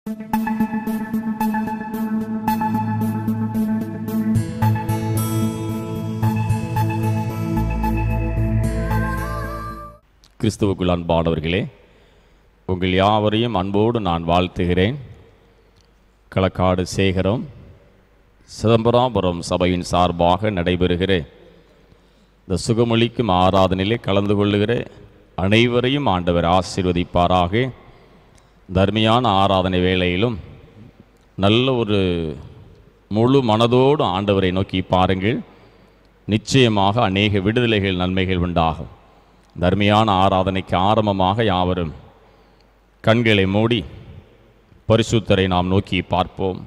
கிறிஸ்துவுக்குள் அன்பானவர்களே உங்கள் யாவரையும் அன்போடு நான் வாழ்த்துகிறேன் களக்காடு சேகரம் சிதம்பராபுரம் சபையின் சார்பாக நடைபெறுகிற இந்த சுகமளிக்கும் ஆராதனையிலே கலந்து கொள்ளுகிற அனைவரையும் ஆண்டவர் ஆசீர்வதிப்பாராக தர்மியான ஆராதனை வேளையிலும் நல்ல ஒரு முழு மனதோடு ஆண்டவரை நோக்கி பாருங்கள் நிச்சயமாக அநேக விடுதலைகள் நன்மைகள் உண்டாகும் தர்மியான ஆராதனைக்கு ஆரம்பமாக யாவரும் கண்களை மூடி பரிசுத்தரை நாம் நோக்கி பார்ப்போம்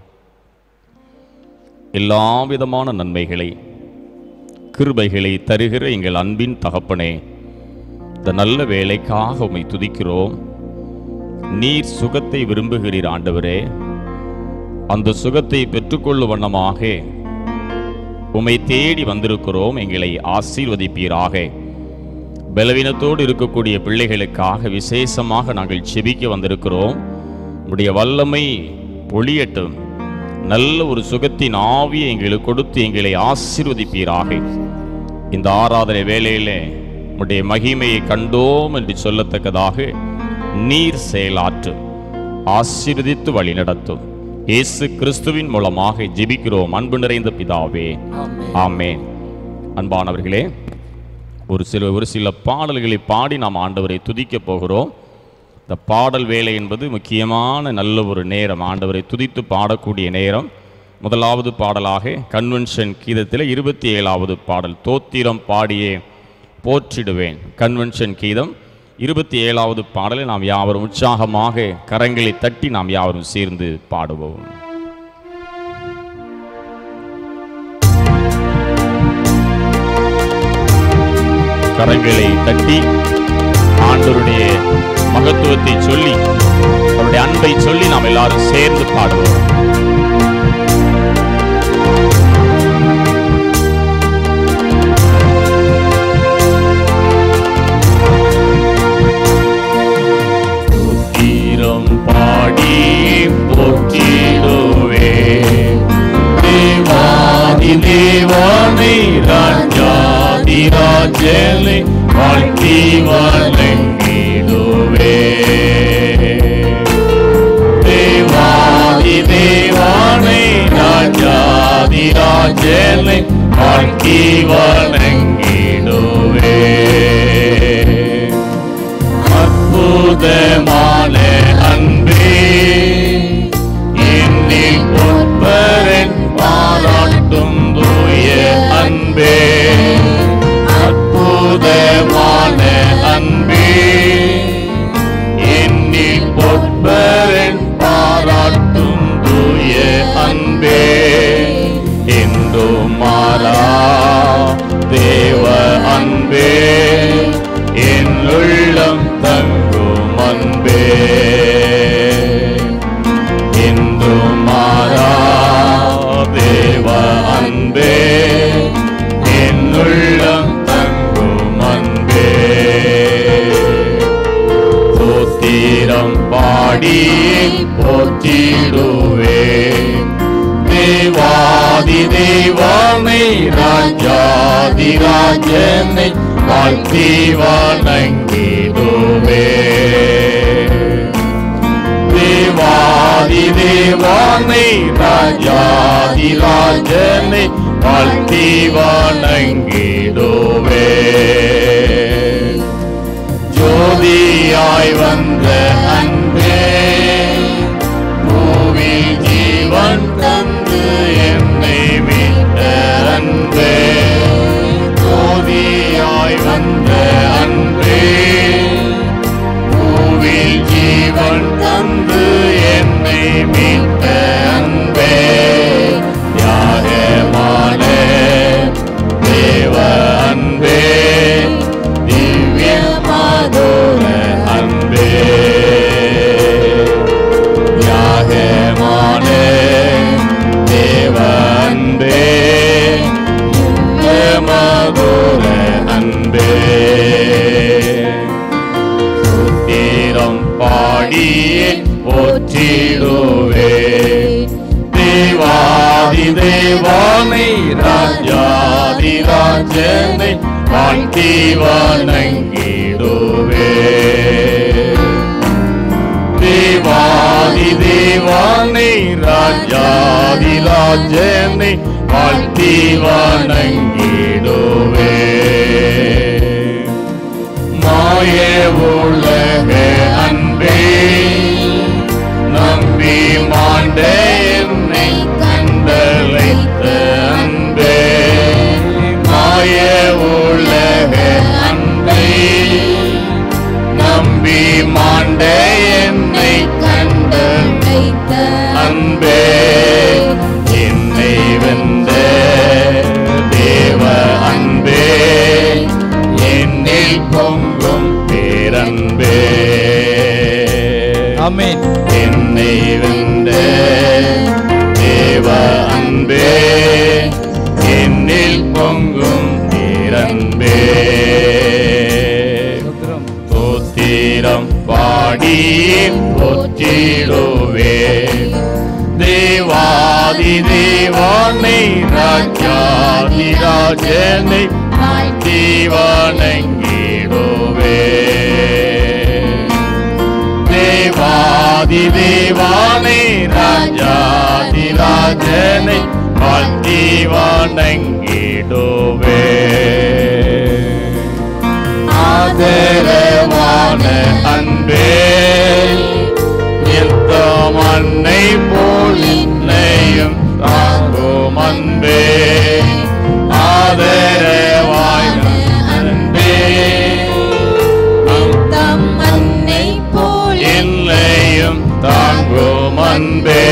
எல்லா விதமான நன்மைகளை கிருபைகளை தருகிற எங்கள் அன்பின் தகப்பனே இந்த நல்ல வேலைக்காக உம்மை துதிக்கிறோம் நீர் சுகத்தை விரும்புகிறீர் ஆண்டவரே அந்த சுகத்தை பெற்றுக்கொள்ளும் வண்ணமாக உம்மை தேடி வந்திருக்கிறோம் எங்களை ஆசீர்வதிப்பீராக பலவீனத்தோடு இருக்கக்கூடிய பிள்ளைகளுக்காக விசேஷமாக நாங்கள் செபிக்க வந்திருக்கிறோம் உடைய வல்லமை பொழியட்டும் நல்ல ஒரு சுகத்தின் ஆவியை எங்களுக்கு கொடுத்து எங்களை ஆசீர்வதிப்பீராக இந்த ஆராதனை வேளையிலே உடைய மகிமையை கண்டோம் என்று சொல்லத்தக்கதாக நீர் செயலாற்றும் ஆசீர்வதித்து வழி நடத்தும் இயேசு கிறிஸ்துவின் மூலமாக ஜெபிக்கிறோம் அன்பு நிறைந்த பிதாவே ஆமென் அன்பானவர்களே ஒரு சில ஒரு சில பாடல்களை பாடி நாம் ஆண்டவரை துதிக்க போகிறோம் இந்த பாடல் வேலை என்பது முக்கியமான நல்ல ஒரு நேரம் ஆண்டவரை துதித்து பாடக்கூடிய நேரம் முதலாவது பாடலாக கன்வென்ஷன் கீதத்தில் இருபத்தி ஏழாவது பாடல் தோத்திரம் பாடியே போற்றிடுவேன் கன்வென்ஷன் கீதம் இருபத்தி ஏழாவது பாடலை நாம் யாவரும் உற்சாகமாக கரங்களை தட்டி நாம் யாவரும் சேர்ந்து பாடுவோம் கரங்களை தட்டி ஆண்டவருடைய மகத்துவத்தை சொல்லி அவருடைய அன்பை சொல்லி நாம் எல்லாரும் சேர்ந்து பாடுவோம் தீரம் பாடி போற்றிடுவே தேவாதி தேவானை ராஜாதி ராஜலை வாழ்த்தி வணங்கிடுவே தேவாதி தேவானை ராஜாதி ராஜலை வாழ்த்தி வணங்கிடுவே அற்புதமான அன்பே என்னில் பொற்பரன் பாராட்டும் தூய அன்பே அற்புதமான அன்பே என்னில் பொற்பரன் பாராட்டும் தூய அன்பே என்றும் மாறா தேவ அன்பே என் உள்ளம் தங்கும் அன்பே என்றும் மாறா தேவ அன்பே என் உள்ளம் தங்கும் அன்பே தோத்திரம் பாடி போற்றிடுவே தேவாதி தேவானை ராஜாதி ராஜனை வாழ்த்தி வணங்கிடுவே தேவாதி தேவானை ராஜாதி ராஜனை வாழ்த்தி வணங்கிடுவே ஜோதியாய் வந்த அன்பே பூவில் ஜீவன் தந்து என்னை மீட்ட அன்பே ஜோதியாய் வந்த அன்பே பூவில் ஜீவன் தந்து என்னை மீட்ட அன்பே தியாகமான தேவ அன்பே திவ்ய மாதோர அன்பே தேவானை ராஜாதி ராஜனை வாழ்த்தி வணங்கிடுவே தேவாதி தேவானை ராஜாதி ராஜனை வாழ்த்தி வணங்கிடுவே மாய உலக அன்பே நம்பி மாண்ட என்னை கண்டழைத்த அன்பே மாய உலக அன்பே நம்பி மாண்ட என்னை கண்ட அன்பே என்னை வென்ற தேவ அன்பே என்னில் பொங்கும் பேரன்பே ஆமென் என்னை வென்ற தேவ அன்பே என்னில் பொங்கும் பேரன்பே ஸ்தோத்திரம் தோத்திரம் பாடி போற்றிடுவே தேவாதி தேவானை ராஜாதி ராஜனை தீவனங்கிடுவே தேவாதி தேவானை ராஜாதி ராஜனை வாழ்த்தி வணங்கிடுவே ஆதரவான அன்பே எந்த மண்ணை போல் என்னையும் தாங்கும் அன்பே ஆதரவான அன்பே தம் அன்னை போல் என்னையும் தாங்கும் அன்பே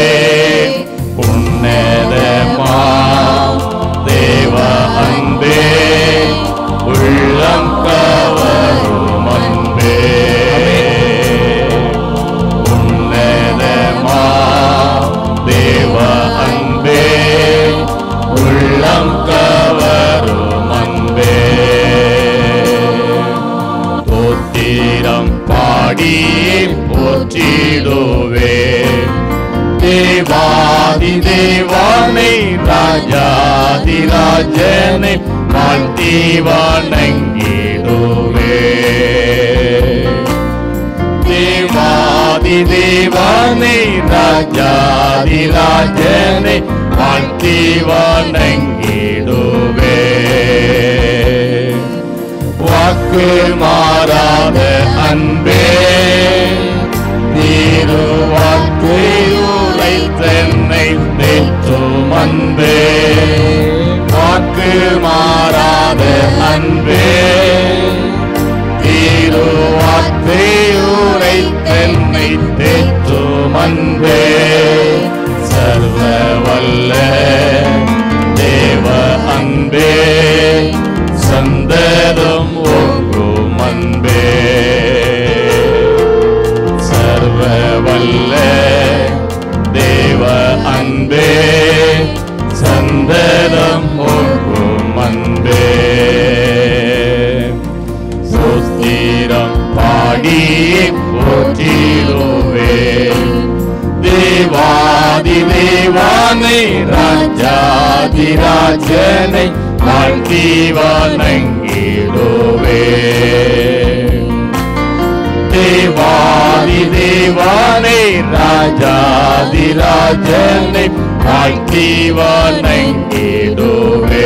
உன்னதமா தேவ அன்பே உள்ளம் கவரும் அன்பே உன்னதமா தேவ அன்பே உள்ளம் கவரும் அன்பே தோத்திரம் பாடி போற்றிடுவே தேவாதி தேவானை ராஜாதி ராஜனை வாழ்த்தி வணங்கிடுவே தேவாதி தேவானை ராஜாதி ராஜனை வாழ்த்தி வணங்கிடுவே வாக்கு மாறாத அன்பே நீரு வாக்கு உரைத்தென்னை தேற்றும் அன்பே வாக்கு மாறாத அன்பே தீரு வாக்கு உரைத்தென்னை தேற்றும் அன்பே சர்வ வல்ல தேவ அன்பே சந்ததம் ஓங்கும் அன்பே சர்வ வல்ல தேவ அன்பே சந்ததம் ஓங்கும் அன்பே சுஸ்திரம் பாடி போற்றிடுவே தேவாதி தேவானை ராஜாதி ராஜனை வாழ்த்தி வணங்கிடுவே தேவாதி தேவானை ராஜாதி ராஜனை வாழ்த்தி வணங்கிடுவே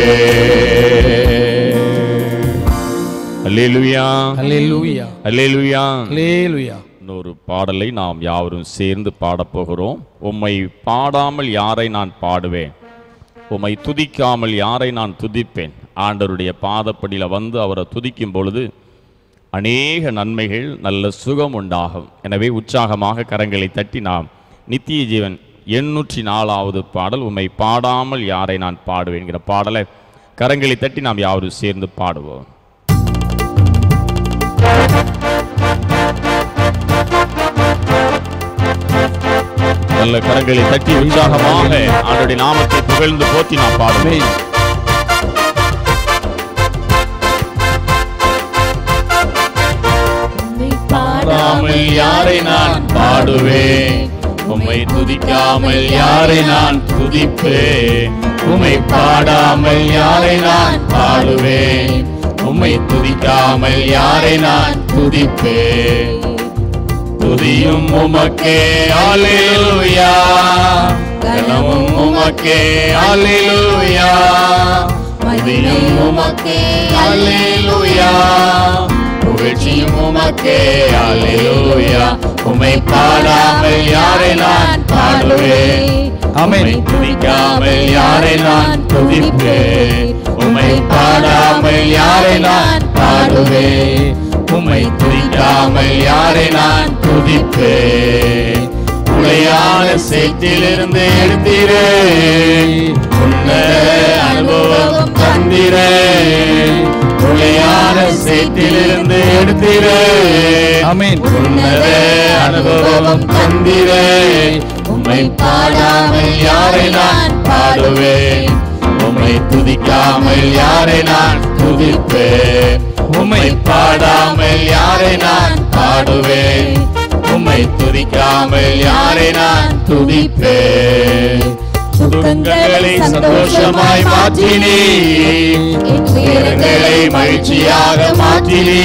அல்லேலூயா ஹalleluya அல்லேலூயா ஹalleluya இன்னொரு பாடலை நாம் யாவரும் சேர்ந்து பாடப்போகிறோம் உம்மை பாடாமல் யாரை நான் பாடுவேன் உம்மை துதிக்காமல் யாரை நான் துதிப்பேன் ஆண்டவருடைய பாதப்படியில் வந்து அவரை துதிக்கும் பொழுது அநேக நன்மைகள் நல்ல சுகம் உண்டாகும் எனவே உற்சாகமாக கரங்களை தட்டி நாம் நித்திய ஜீவன் எண்ணூற்றி நாலாவது பாடல் உம்மை பாடாமல் யாரை நான் பாடுவேன்கிற பாடலை கரங்களை தட்டி நாம் யாவரும் சேர்ந்து பாடுவோம் நல்ல கரங்களை தட்டி உற்சாகமாக ஆண்டுடைய நாமத்தை புகழ்ந்து போற்றி நாம் பாடுவேன் உம்மை பாடாமல் யாரை நான் பாடுவேன் உம்மை துதிக்காமல் யாரை நான் துதிப்பேன் உம்மை பாடாமல் யாரை நான் பாடுவேன் உம்மை துதிக்காமல் யாரை நான் துதிப்பேன் துதியும் உமக்கே அல்லேலூயா கனமும் உமக்கே அல்லேலூயா துதியும் உமக்கே அல்லேலூயா புகழ்ச்சியும் உமக்கே அல்லேலூயா உம்மை பாடாமல் யாரை நான் பாடுவேன் ஆமென். உம்மை துதிக்காமல் யாரை நான் துதிப்பேன் உம்மை பாடாமல் யாரை நான் பாடுவேன் உம்மை துதிக்காமல் யாரை நான் துதிப்பேன் உளையான சேற்றிலிருந்து எடுத்தீரே உன்னத அனுபவம் தந்திரே உளையான சேற்றிலிருந்து எடுத்தீரே ஆமென். உன்னத அனுபவம் தந்திரே உம்மை பாடாமல் யாரை நான் பாடுவேன் உம்மை துதிக்காமல் யாரை நான் துதிப்பேன் உம்மை பாடாமல் யாரை நான் பாடுவேன் உம்மை துதிக்காமல் யாரை நான் துதிப்பேன் துக்கங்களை சந்தோஷமாய் மாற்றினே துயரங்களை மகிழ்ச்சியாக மாற்றினே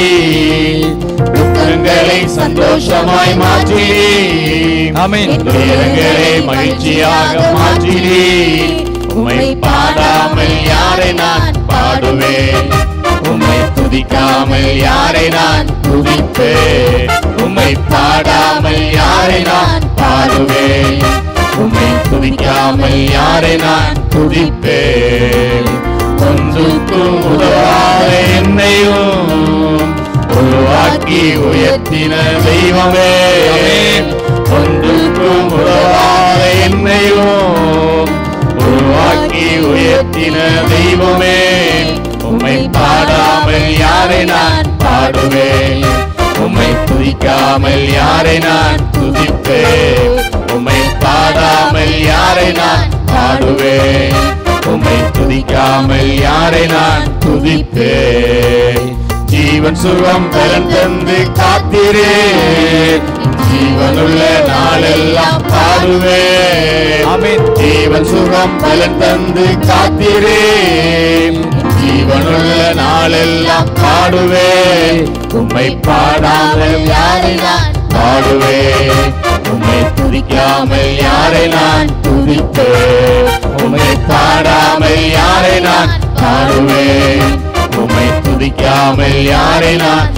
துக்கங்களை சந்தோஷமாய் மாற்றினே ஆமென். துயரங்களை மகிழ்ச்சியாக மாற்றினே உம்மை பாடாமல் யாரை நான் பாடுவேன் உம்மை துதிக்காமல் யாரை நான் துதிப்பேன் உம்மை பாடாமல் யாரை நான் பாடுவேன் உம்மை துதிக்காமல் யாரை நான் துதிப்பேன் ஒன்றுக்கும் உதவாத என்னையும் உருவாக்கி உயர்த்தின தெய்வமே ஒன்றுக்கும் உதவாத என்னையும் உருவாக்கி உயர்த்தின தெய்வமே உம்மை பாடாமல் யாரை நான் பாடுவேன் உம்மை துதிக்காமல் யாரை நான் துதிப்பேன் உம்மை பாடாமல் யாரை நான் பாடுவேன் உம்மை துதிக்காமல் யாரை நான் துதிப்பேன் ஜீவன் சுகம் பலன் தந்து காத்திரே ஜீவனுள்ள நாளெல்லாம் பாடுவேன் ஆமென். ஜீவன் சுகம் பலன் தந்து காத்திரே ஜீவனுள்ள நாளெல்லாம் பாடுவேன் உம்மை பாடாமல் யாரை நான் பாடுவேன் உம்மை துதிக்காமல் யாரை நான் துதிப்பேன் உம்மை பாடாமல் யாரை நான் பாடுவேன் உம்மை துதிக்காமல் யாரை நான்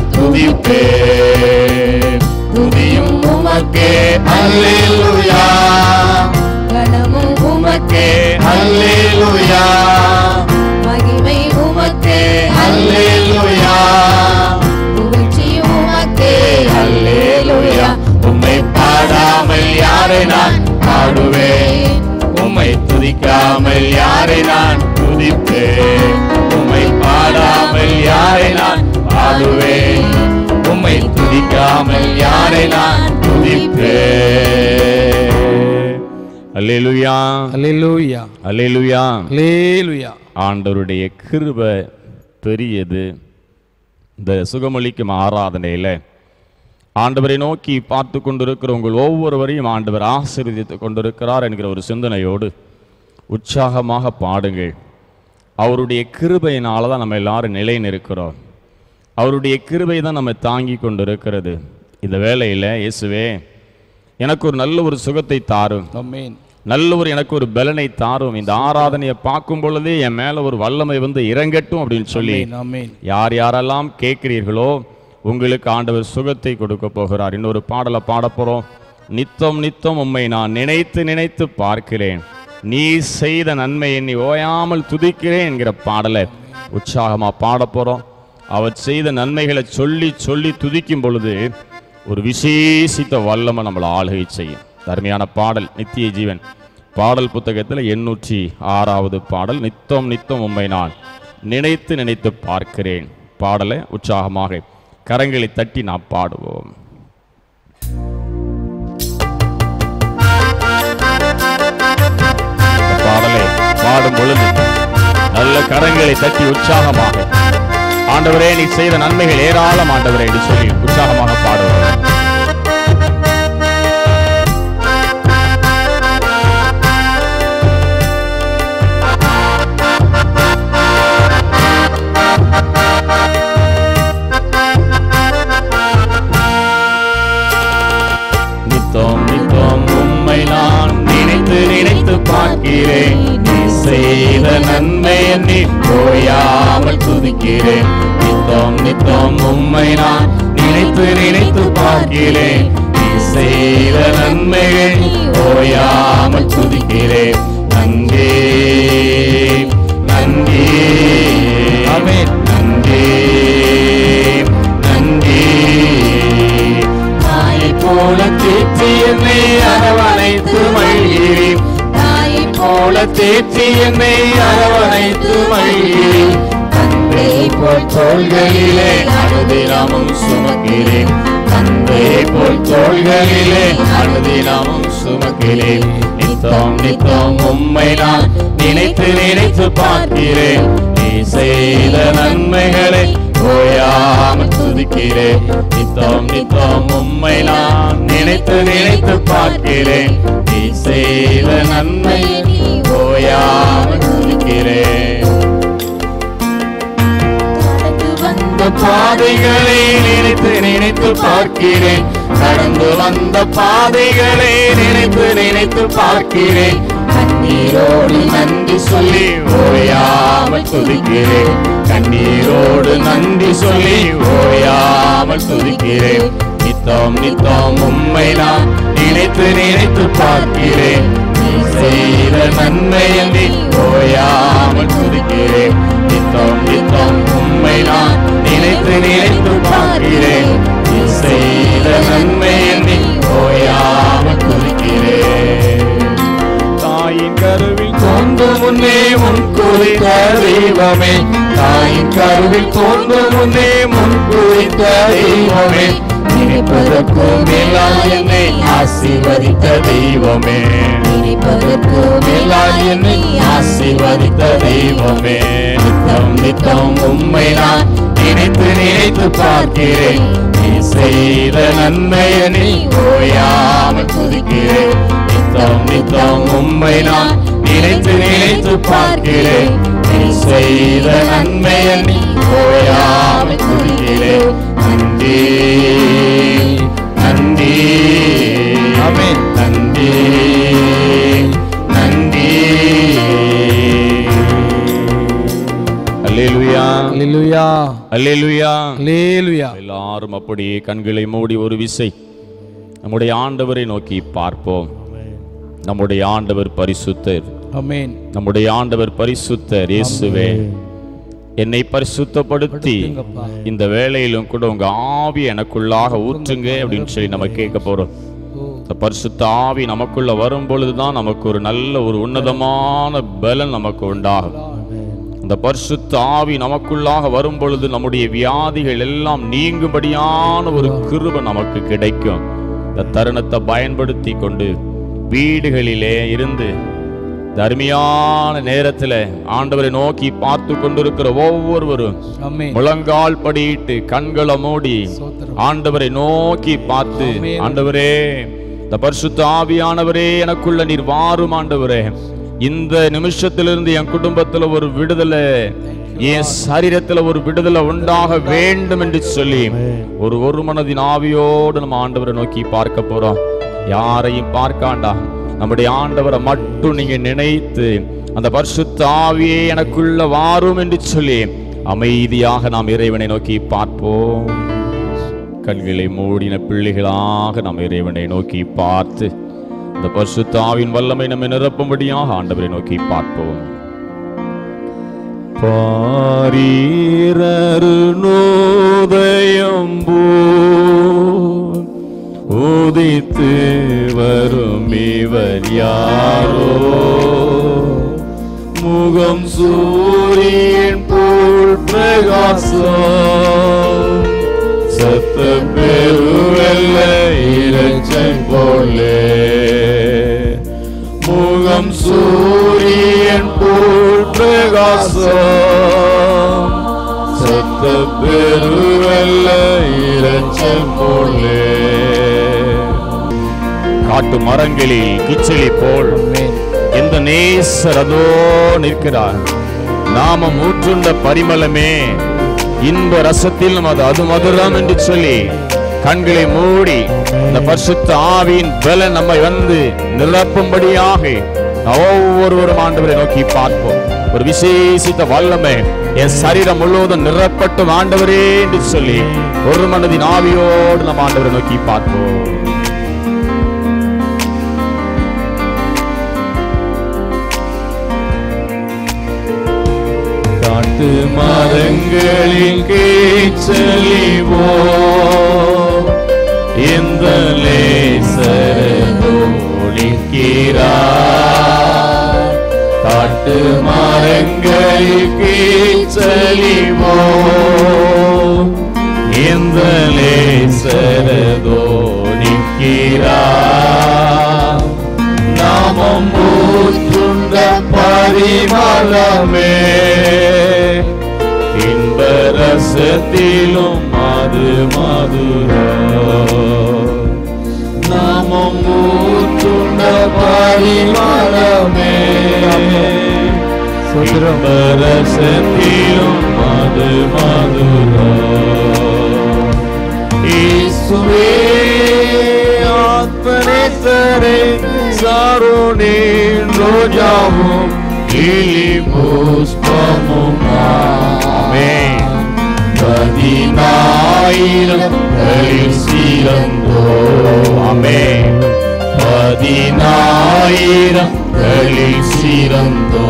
துதிப்பேன் துதியும் உமக்கே அல்லேலூயா கனமும் உமக்கே அல்லேலூயா மகிமை உமக்கே அல்லேலூயா புகழ்ச்சி உமக்கே அல்லேலூயா உம்மை பாடாமல் யாரை நான் பாடுவேன் உம்மை துதிக்காமல் யாரை நான் துதிப்பேன் உம்மை பாடாமல் யாரை நான் பாடுவேன் உம்மை துதிக்காமல் யாரை நான் துதிப்பேன் அல்லேலூயா அல்லேலூயா அல்லேலூயா அல்லேலூயா ஆண்டவருடைய கிருபை பெரியது இந்த சுகமளிக்கும் ஆராதனையில ஆண்டவரை நோக்கி பார்த்து கொண்டிருக்கிற உங்கள் ஒவ்வொருவரையும் ஆண்டவர் ஆசீர்வதித்து கொண்டிருக்கிறார் என்கிற ஒரு சிந்தனையோடு உற்சாகமாக பாடுங்கள் அவருடைய கிருபையினால தான் நம்ம எல்லாரும் நிலை நிற்கிறோம் அவருடைய கிருபை தான் நம்ம தாங்கி கொண்டிருக்கிறது இந்த வேளையில் இயேசுவே எனக்கு ஒரு நல்ல ஒரு சுகத்தை தாரும் ஆமென் நல்ல ஒரு எனக்கு ஒரு பலனை தாரும் இந்த ஆராதனையை பார்க்கும் பொழுதே என் மேல ஒரு வல்லமை வந்து இறங்கட்டும் அப்படின்னு சொல்லி ஆமென் ஆமென் யார் யாரெல்லாம் கேட்கிறீர்களோ உங்களுக்கு ஆண்டவர் சுகத்தை கொடுக்க போகிறார் இன்னொரு பாடலை பாடப் போறோம் நித்தம் நித்தம் உம்மை நான் நினைத்து நினைத்து பார்க்கிறேன் நீ செய்த நன்மை எண்ணி ஓயாமல் துதிக்கிறேன் என்கிற பாடலை உற்சாகமா பாடப் போறோம் அவர் செய்த நன்மைகளை சொல்லி சொல்லி துதிக்கும் பொழுது ஒரு விசேஷித்த வல்லமை நம்மளை ஆளுகை செய்யும் அருமையான பாடல் நித்திய ஜீவன் பாடல் புத்தகத்தில் எண்ணூற்றி ஆறாவது பாடல் நித்தம் நித்தம் உம்மை நான் நினைத்து நினைத்து பார்க்கிறேன் பாடலை உற்சாகமாக கரங்களை தட்டி நாம் பாடுவோம் இந்த பாடலை பாடும் பொழுது நல்ல கரங்களை தட்டி உற்சாகமாக ஆண்டவரே நீ செய்த நன்மைகள் ஏராளம் ஆண்டவரே என்று சொல்லி உற்சாகமாக பாடுவோம் பார்க்கிறேன் நீ செய்த நன்மை எண்ணி ஓயாமல் துதிக்கிறேன் நித்தம் நித்தம் உம்மை நான் நினைத்து நினைத்து பார்க்கிறேன் நீ செய்த நன்மையை ஓயாமல் துதிக்கிறேன் நன்றி நன்றி ஆமென். நன்றி நன்றி தாயை போல தேற்றி என்னை அரவணைத்து மகிழ்கிறேன் தாயை போல தேற்றி என்னை அரவணைத்து மகிழ்கிறேன் தந்தை போல் தோள்களிலே அனுதினமும் சுமக்கிறேன் தந்தை போல் தோள்களிலே அனுதினமும் சுமக்கிறேன் நித்தம் நித்தம் உம்மை நான் நினைத்து நினைத்து பார்க்கிறேன் நீ செய்த நன்மைகளை ஓயாமல் துதிக்கிறேன் நித்தம் நித்தம் உம்மை நான் நினைத்து நினைத்து பார்க்கிறேன் நீ செய்த நன்மை ஓயாமல் துதிக்கிறேன் கடந்து வந்த அந்த பாதைகளை நினைத்து நினைத்து பார்க்கிறேன் கடந்து வந்த பாதைகளை நினைத்து நினைத்து பார்க்கிறேன் கண்ணீரோடு நன்றி சொல்லி ஓயாமல் துதிக்கிறேன் கண்ணீரோடு நன்றி சொல்லி ஓயாமல் துதிக்கிறேன் நித்தம் நித்தம் உம்மை நான் நினைத்து நினைத்து பார்க்கிறேன் நீ செய்த நன்மை எண்ணி ஓயாமல் துதிக்கிறேன் நித்தம் நித்தம் உம்மை நான் நினைத்து நினைத்து பார்க்கிறேன் நீ செய்த நன்மை எண்ணி ஓயாமல் துதிக்கிறேன் தாயின் கருவில் தோன்றும் முன்னே முன் குறித்த தெய்வமே தாயின் கருவில் தோன்றும் முன்னே முன் குறித்த தெய்வமே நினைப்பதற்கும் மேலால் என்னை ஆசீர்வதித்த தெய்வமே நினைப்பதற்கு மேலால் என்னை ஆசீர்வதித்த தெய்வமே நித்தம் நித்தம் உம்மை நான் நினைத்து நினைத்து பார்க்கிறேன் நீ செய்த நன்மையை நீ ஓயாமல் துதிக்கிறேன் நித்தம் நித்தம் உம்மை நான் நினைத்து நினைத்து பார்க்கிறேன் நீ செய்த நன்மையை நீ ஓயாமல் துதிக்கிறேன் நன்றி நன்றி ஆமென். நன்றி நன்றி அல்லேலூயா அல்லேலூயா அல்லேலூயா அல்லேலூயா எல்லாரும் அப்படியே கண்களை மூடி ஒரு விசை நம்முடைய ஆண்டவரை நோக்கி பார்ப்போம் நம்முடைய ஆண்டவர் பரிசுத்தர் ஆமென் நம்முடைய ஆண்டவர் பரிசுத்தர் இயேசுவே என்னை பரிசுத்தப்படுத்தி படுத்துங்கப்பா. இந்த வேளையிலும் கூட உங்க ஆவி எனக்குள்ளாக ஊற்றுங்க அப்படின்னு சொல்லி நம்ம கேட்க போறோம் ஓ இந்த பரிசுத்த ஆவி நமக்குள்ள வரும் பொழுதுதான் நமக்கு ஒரு நல்ல ஒரு உன்னதமான பலன் நமக்கு உண்டாகும் இந்த பரிசுத்த ஆவி நமக்குள்ளாக வரும் பொழுது நம்முடைய வியாதிகள் எல்லாம் நீங்கும்படியான ஒரு கிருபை நமக்கு கிடைக்கும் இந்த தருணத்தை பயன்படுத்தி கொண்டு வீடுகளிலே இருந்து இந்த அருமையான நேரத்தில் ஆண்டவரை நோக்கி பார்த்து கொண்டிருக்கிற ஒவ்வொருவரும் ஆமென் முழங்கால் படியிட்டு கண்களை மூடி சோத்திரம். ஆண்டவரை நோக்கி பார்த்து ஆமென். ஆண்டவரே இந்த பரிசுத்த ஆவியானவரே எனக்குள்ள நீர் வாரும் ஆண்டவரே இந்த நிமிஷத்திலிருந்து என் குடும்பத்துல ஒரு விடுதலை என் சரீரத்துல ஒரு விடுதலை உண்டாக வேண்டும் என்று சொல்லி ஒரு ஒரு மனதின் ஆவியோடு நம்ம ஆண்டவரை நோக்கி பார்க்க போறோம் யாரையும் பார்க்காண்டா நம்முடைய ஆண்டவரை மட்டும் நீங்க நினைத்து அந்த பரிசுத்த ஆவியே எனக்குள்ள வாரும் என்று சொல்லி அமைதியாக நாம் இறைவனை நோக்கி பார்ப்போம் கண்களை மூடின பிள்ளைகளாக நாம் இறைவனை நோக்கி பார்த்து இந்த பரிசுத்த ஆவின் வல்லமை நம்மை நிரப்பும்படியாக ஆண்டவரை நோக்கி பார்ப்போம் பாரீரரு நோதயம் போல் உதித்து வரும் இவர் யாரோ முகம் சூரியன் போல் பிரகாசம் சத்த பெருவெல்ல இலச்சம் போலே முகம் சூரியன் போல் பிரகாசம் சத்த பெருவெல்ல இலச்சம் போலே காட்டு மரங்களில் கிச்சிலி போல் ஆமென் எந்த நேசர் அதோ நிற்கிறார் நாம ஊற்றுண்ட பரிமளமே இன்ப ரசத்தில் நமது அது மதுரம் என்று சொல்லி கண்களை மூடி இந்த பரிசுத்த ஆவியின் பலன் நம்மை வந்து நிரப்பும்படியாக ஒவ்வொருவரும் ஆண்டவரை நோக்கி பார்ப்போம் ஒரு விசேஷித்த வல்லமை என் சரீரம் முழுவதும் நிரப்பட்டும் ஆண்டவரே என்று சொல்லி ஒரு மனதின் ஆவியோடு நம்ம ஆண்டவரை நோக்கி பார்ப்போம் காட்டு மரங்களில் கேச்சலிவோ இந்த லேசரோ ஒளிக்கிறார் காட்டு மரங்களில் கேச்சலிவோ இந்த லேசரதோ நிற்கிறார் நாமம் ஊற்றுண்ட பரிமளமே இன்பரசத்திலும் மது மதுர நாமம் ஊற்றுண்ட பரிமளமே இன்பரசத்திலும் மது மதுர ஈசுவே ஆத்மனேசரே சாரோனேன் ரோஜாவும் லிலி புஷ்பமும் ஆமென் பதினாயிரம் களில் சிறந்தோ ஆமென் பதினாயிரம் களில் சிறந்தோ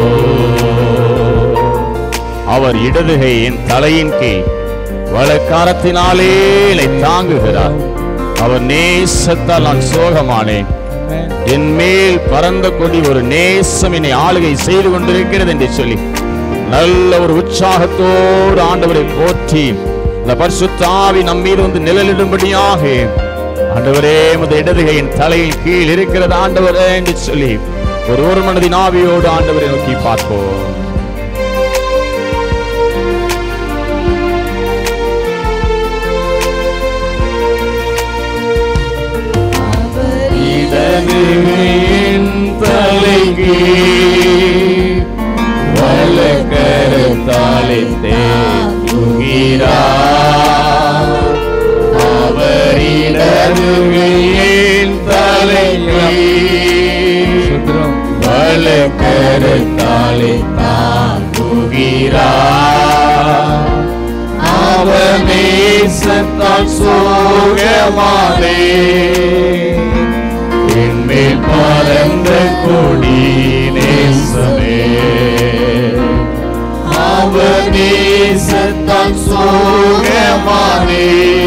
அவர் இடதுகை என் தலையின் கீழ் வழக்காரத்தினாலே என்னை தாங்குகிறார் அவர் நேசத்தால் நான் சோகமானேன் என் மேல் பறந்த கொடி ஒரு நேசம் என்னை ஆளுகை செய்து கொண்டிருக்கிறது என்று சொல்லி நல்ல ஒரு உற்சாகத்தோடு ஆண்டவரை போற்றி இந்த பரிசுத்தாவி நம் மீது வந்து நிழலிடும்படியாக ஆண்டவரே முத இடதுகையின் தலையின் கீழ் இருக்கிறது ஆண்டவரே என்று சொல்லி ஒரு ஒரு மனதின் ஆவியோடு ஆண்டவரை நோக்கி பார்ப்போம் இடதுகையின் தலைக்கு வலக்கரத்தாலே தேங்குகிறார் அவர் இடதுகையின் தலைக்கு வலக்கரத்தாலே தாங்குகிறார் அவர் நேசத்தால் சோகமானே என்மேல் பறந்த கொடி நேசமே அவர் நேசத்தால் சோகமானே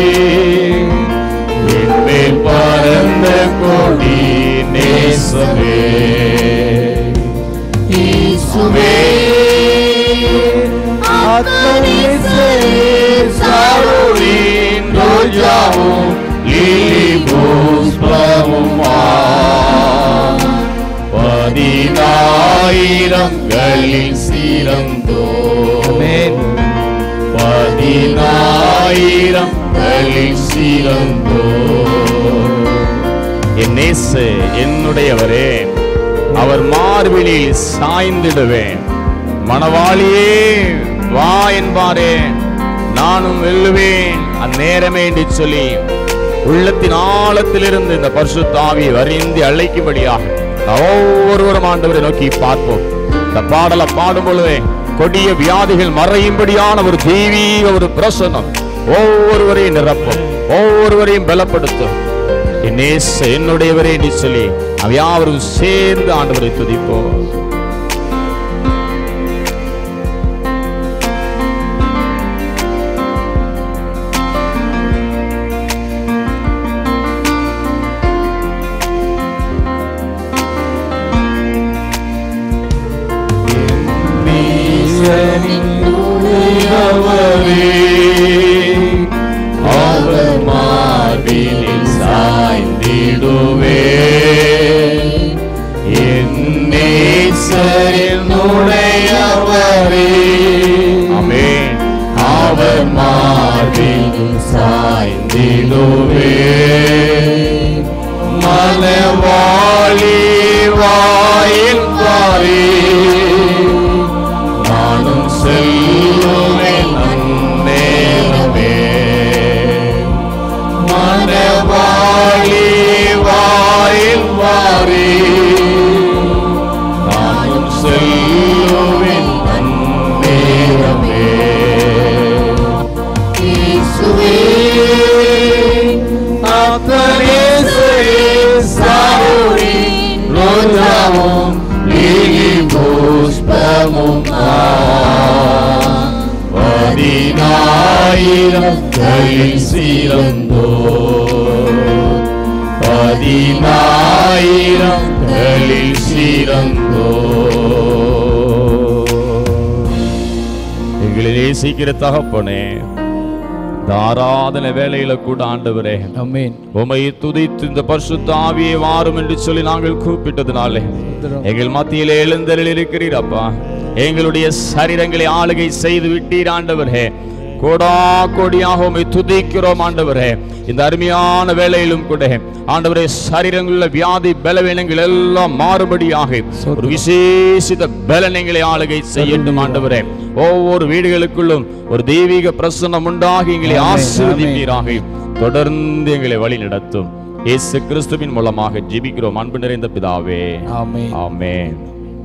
என்மேல் பறந்த கொடி நேசமே இயேசுவே ஆத்மநேசரே சாரோரின் ரோஜாவும் லிலி புஷ்பமுமா பதினாயிரங்களில் சிறந்தோ பதினாயிரங்களில் சிறந்தோ என் நேச என்னுடையவரே அவர் மார்பிலில் சாய்ந்திடுவேன் மணவாளியே வா என்பாரே நானும் வெல்லுவேன் அந்நேரமே என்று சொல்லி உள்ளத்தின் ஆழத்திலிருந்து இந்த பரிசுத்தாவியை வரிந்து அழைக்கும்படியாக நாம் ஒவ்வொருவரும் ஆண்டவரை நோக்கி பார்ப்போம் இந்த பாடலை பாடும் பொழுதே கொடிய வியாதிகள் மறையும்படியான ஒரு தெய்வீக ஒரு பிரசனம் ஒவ்வொருவரையும் நிரப்பும் ஒவ்வொருவரையும் பலப்படுத்தும் என் நேச என்னுடையவரே என்று சொல்லி நாம் யாவரும் சேர்ந்து ஆண்டவரை துதிப்போம் நீசனினுடையவரே, அவர் மார்பினில் சாய்ந்திடுவே என் நேசரினுடையவரே ஆமென் அவர் மார்பில் சாய்ந்திடுவே மலவாளி வாயில் பாரே நானும் செல்லுவேன் நன்னேரமே மலவாளி வாயில் வாரே ரத்தமும் லீலி புஷ்பமும் பதினாயிரங்களில் சிறந்தோ பதினாயிரங்களில் சிறந்தோ எங்களிலே சீக்கிர தகப்பனே இந்த ஆராதனை வேலையில கூட ஆண்டவரே அமேன் உமை துதித்து இந்த பரிசுத்த ஆவியை வாரும் என்று சொல்லி நாங்கள் கூப்பிட்டதுனாலே எங்கள் மத்தியிலே எழுந்தரில் இருக்கிறீர் அப்பா எங்களுடைய சரீரங்களை ஆளுகை செய்து விட்டீர் ஆண்டவரே கோடா கோடியாக உமை துதிக்கிறோம் ஆண்டவரே இந்த அருமையான வேளையிலும் கூட ஆண்டவரே சரீரங்களில் வியாதி பலவீனங்கள் எல்லாம் மாறுபடியாக ஒரு விசேஷித்த பலனங்களை ஆளுகை செய்யட்டும் ஆண்டவரே ஒவ்வொரு வீடுகளுக்குள்ளும் ஒரு தெய்வீக பிரசன்னம் உண்டாகி எங்களை ஆமென், ஆசீர்வதிப்பீராக தொடர்ந்து எங்களை வழி நடத்தும் இயேசு கிறிஸ்துவின் மூலமாக ஜெபிக்கிறோம் அன்பு நிறைந்த பிதாவே ஆமென் ஆமென்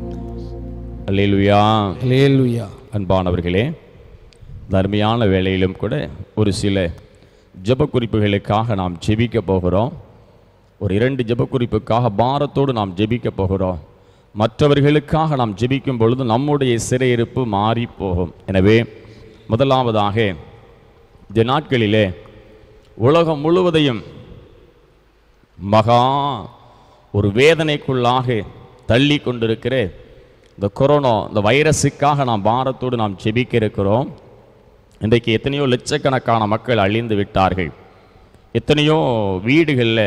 அல்லேலூயா ஹalleluya அன்பானவர்களே தர்மியான வேளையிலும் கூட ஒரு சில ஜெப குறிப்புகளுக்காக நாம் ஜெபிக்க போகிறோம் ஒரு இரண்டு ஜெப குறிப்புக்காக பாரத்தோடு நாம் ஜெபிக்க போகிறோம் மற்றவர்களுக்காக நாம் ஜெபிக்கும் பொழுது நம்முடைய சிறையிருப்பு மாறி போகும் எனவே முதலாவதாக இந்த நாட்களிலே உலகம் முழுவதையும் மகா ஒரு வேதனைக்குள்ளாக தள்ளி கொண்டிருக்கிற இந்த கொரோனா இந்த வைரஸுக்காக நாம் பாரத்தோடு நாம் ஜெபிக்க இருக்கிறோம் இன்றைக்கு எத்தனையோ லட்சக்கணக்கான மக்கள் அழிந்து விட்டார்கள் எத்தனையோ வீடுகளில்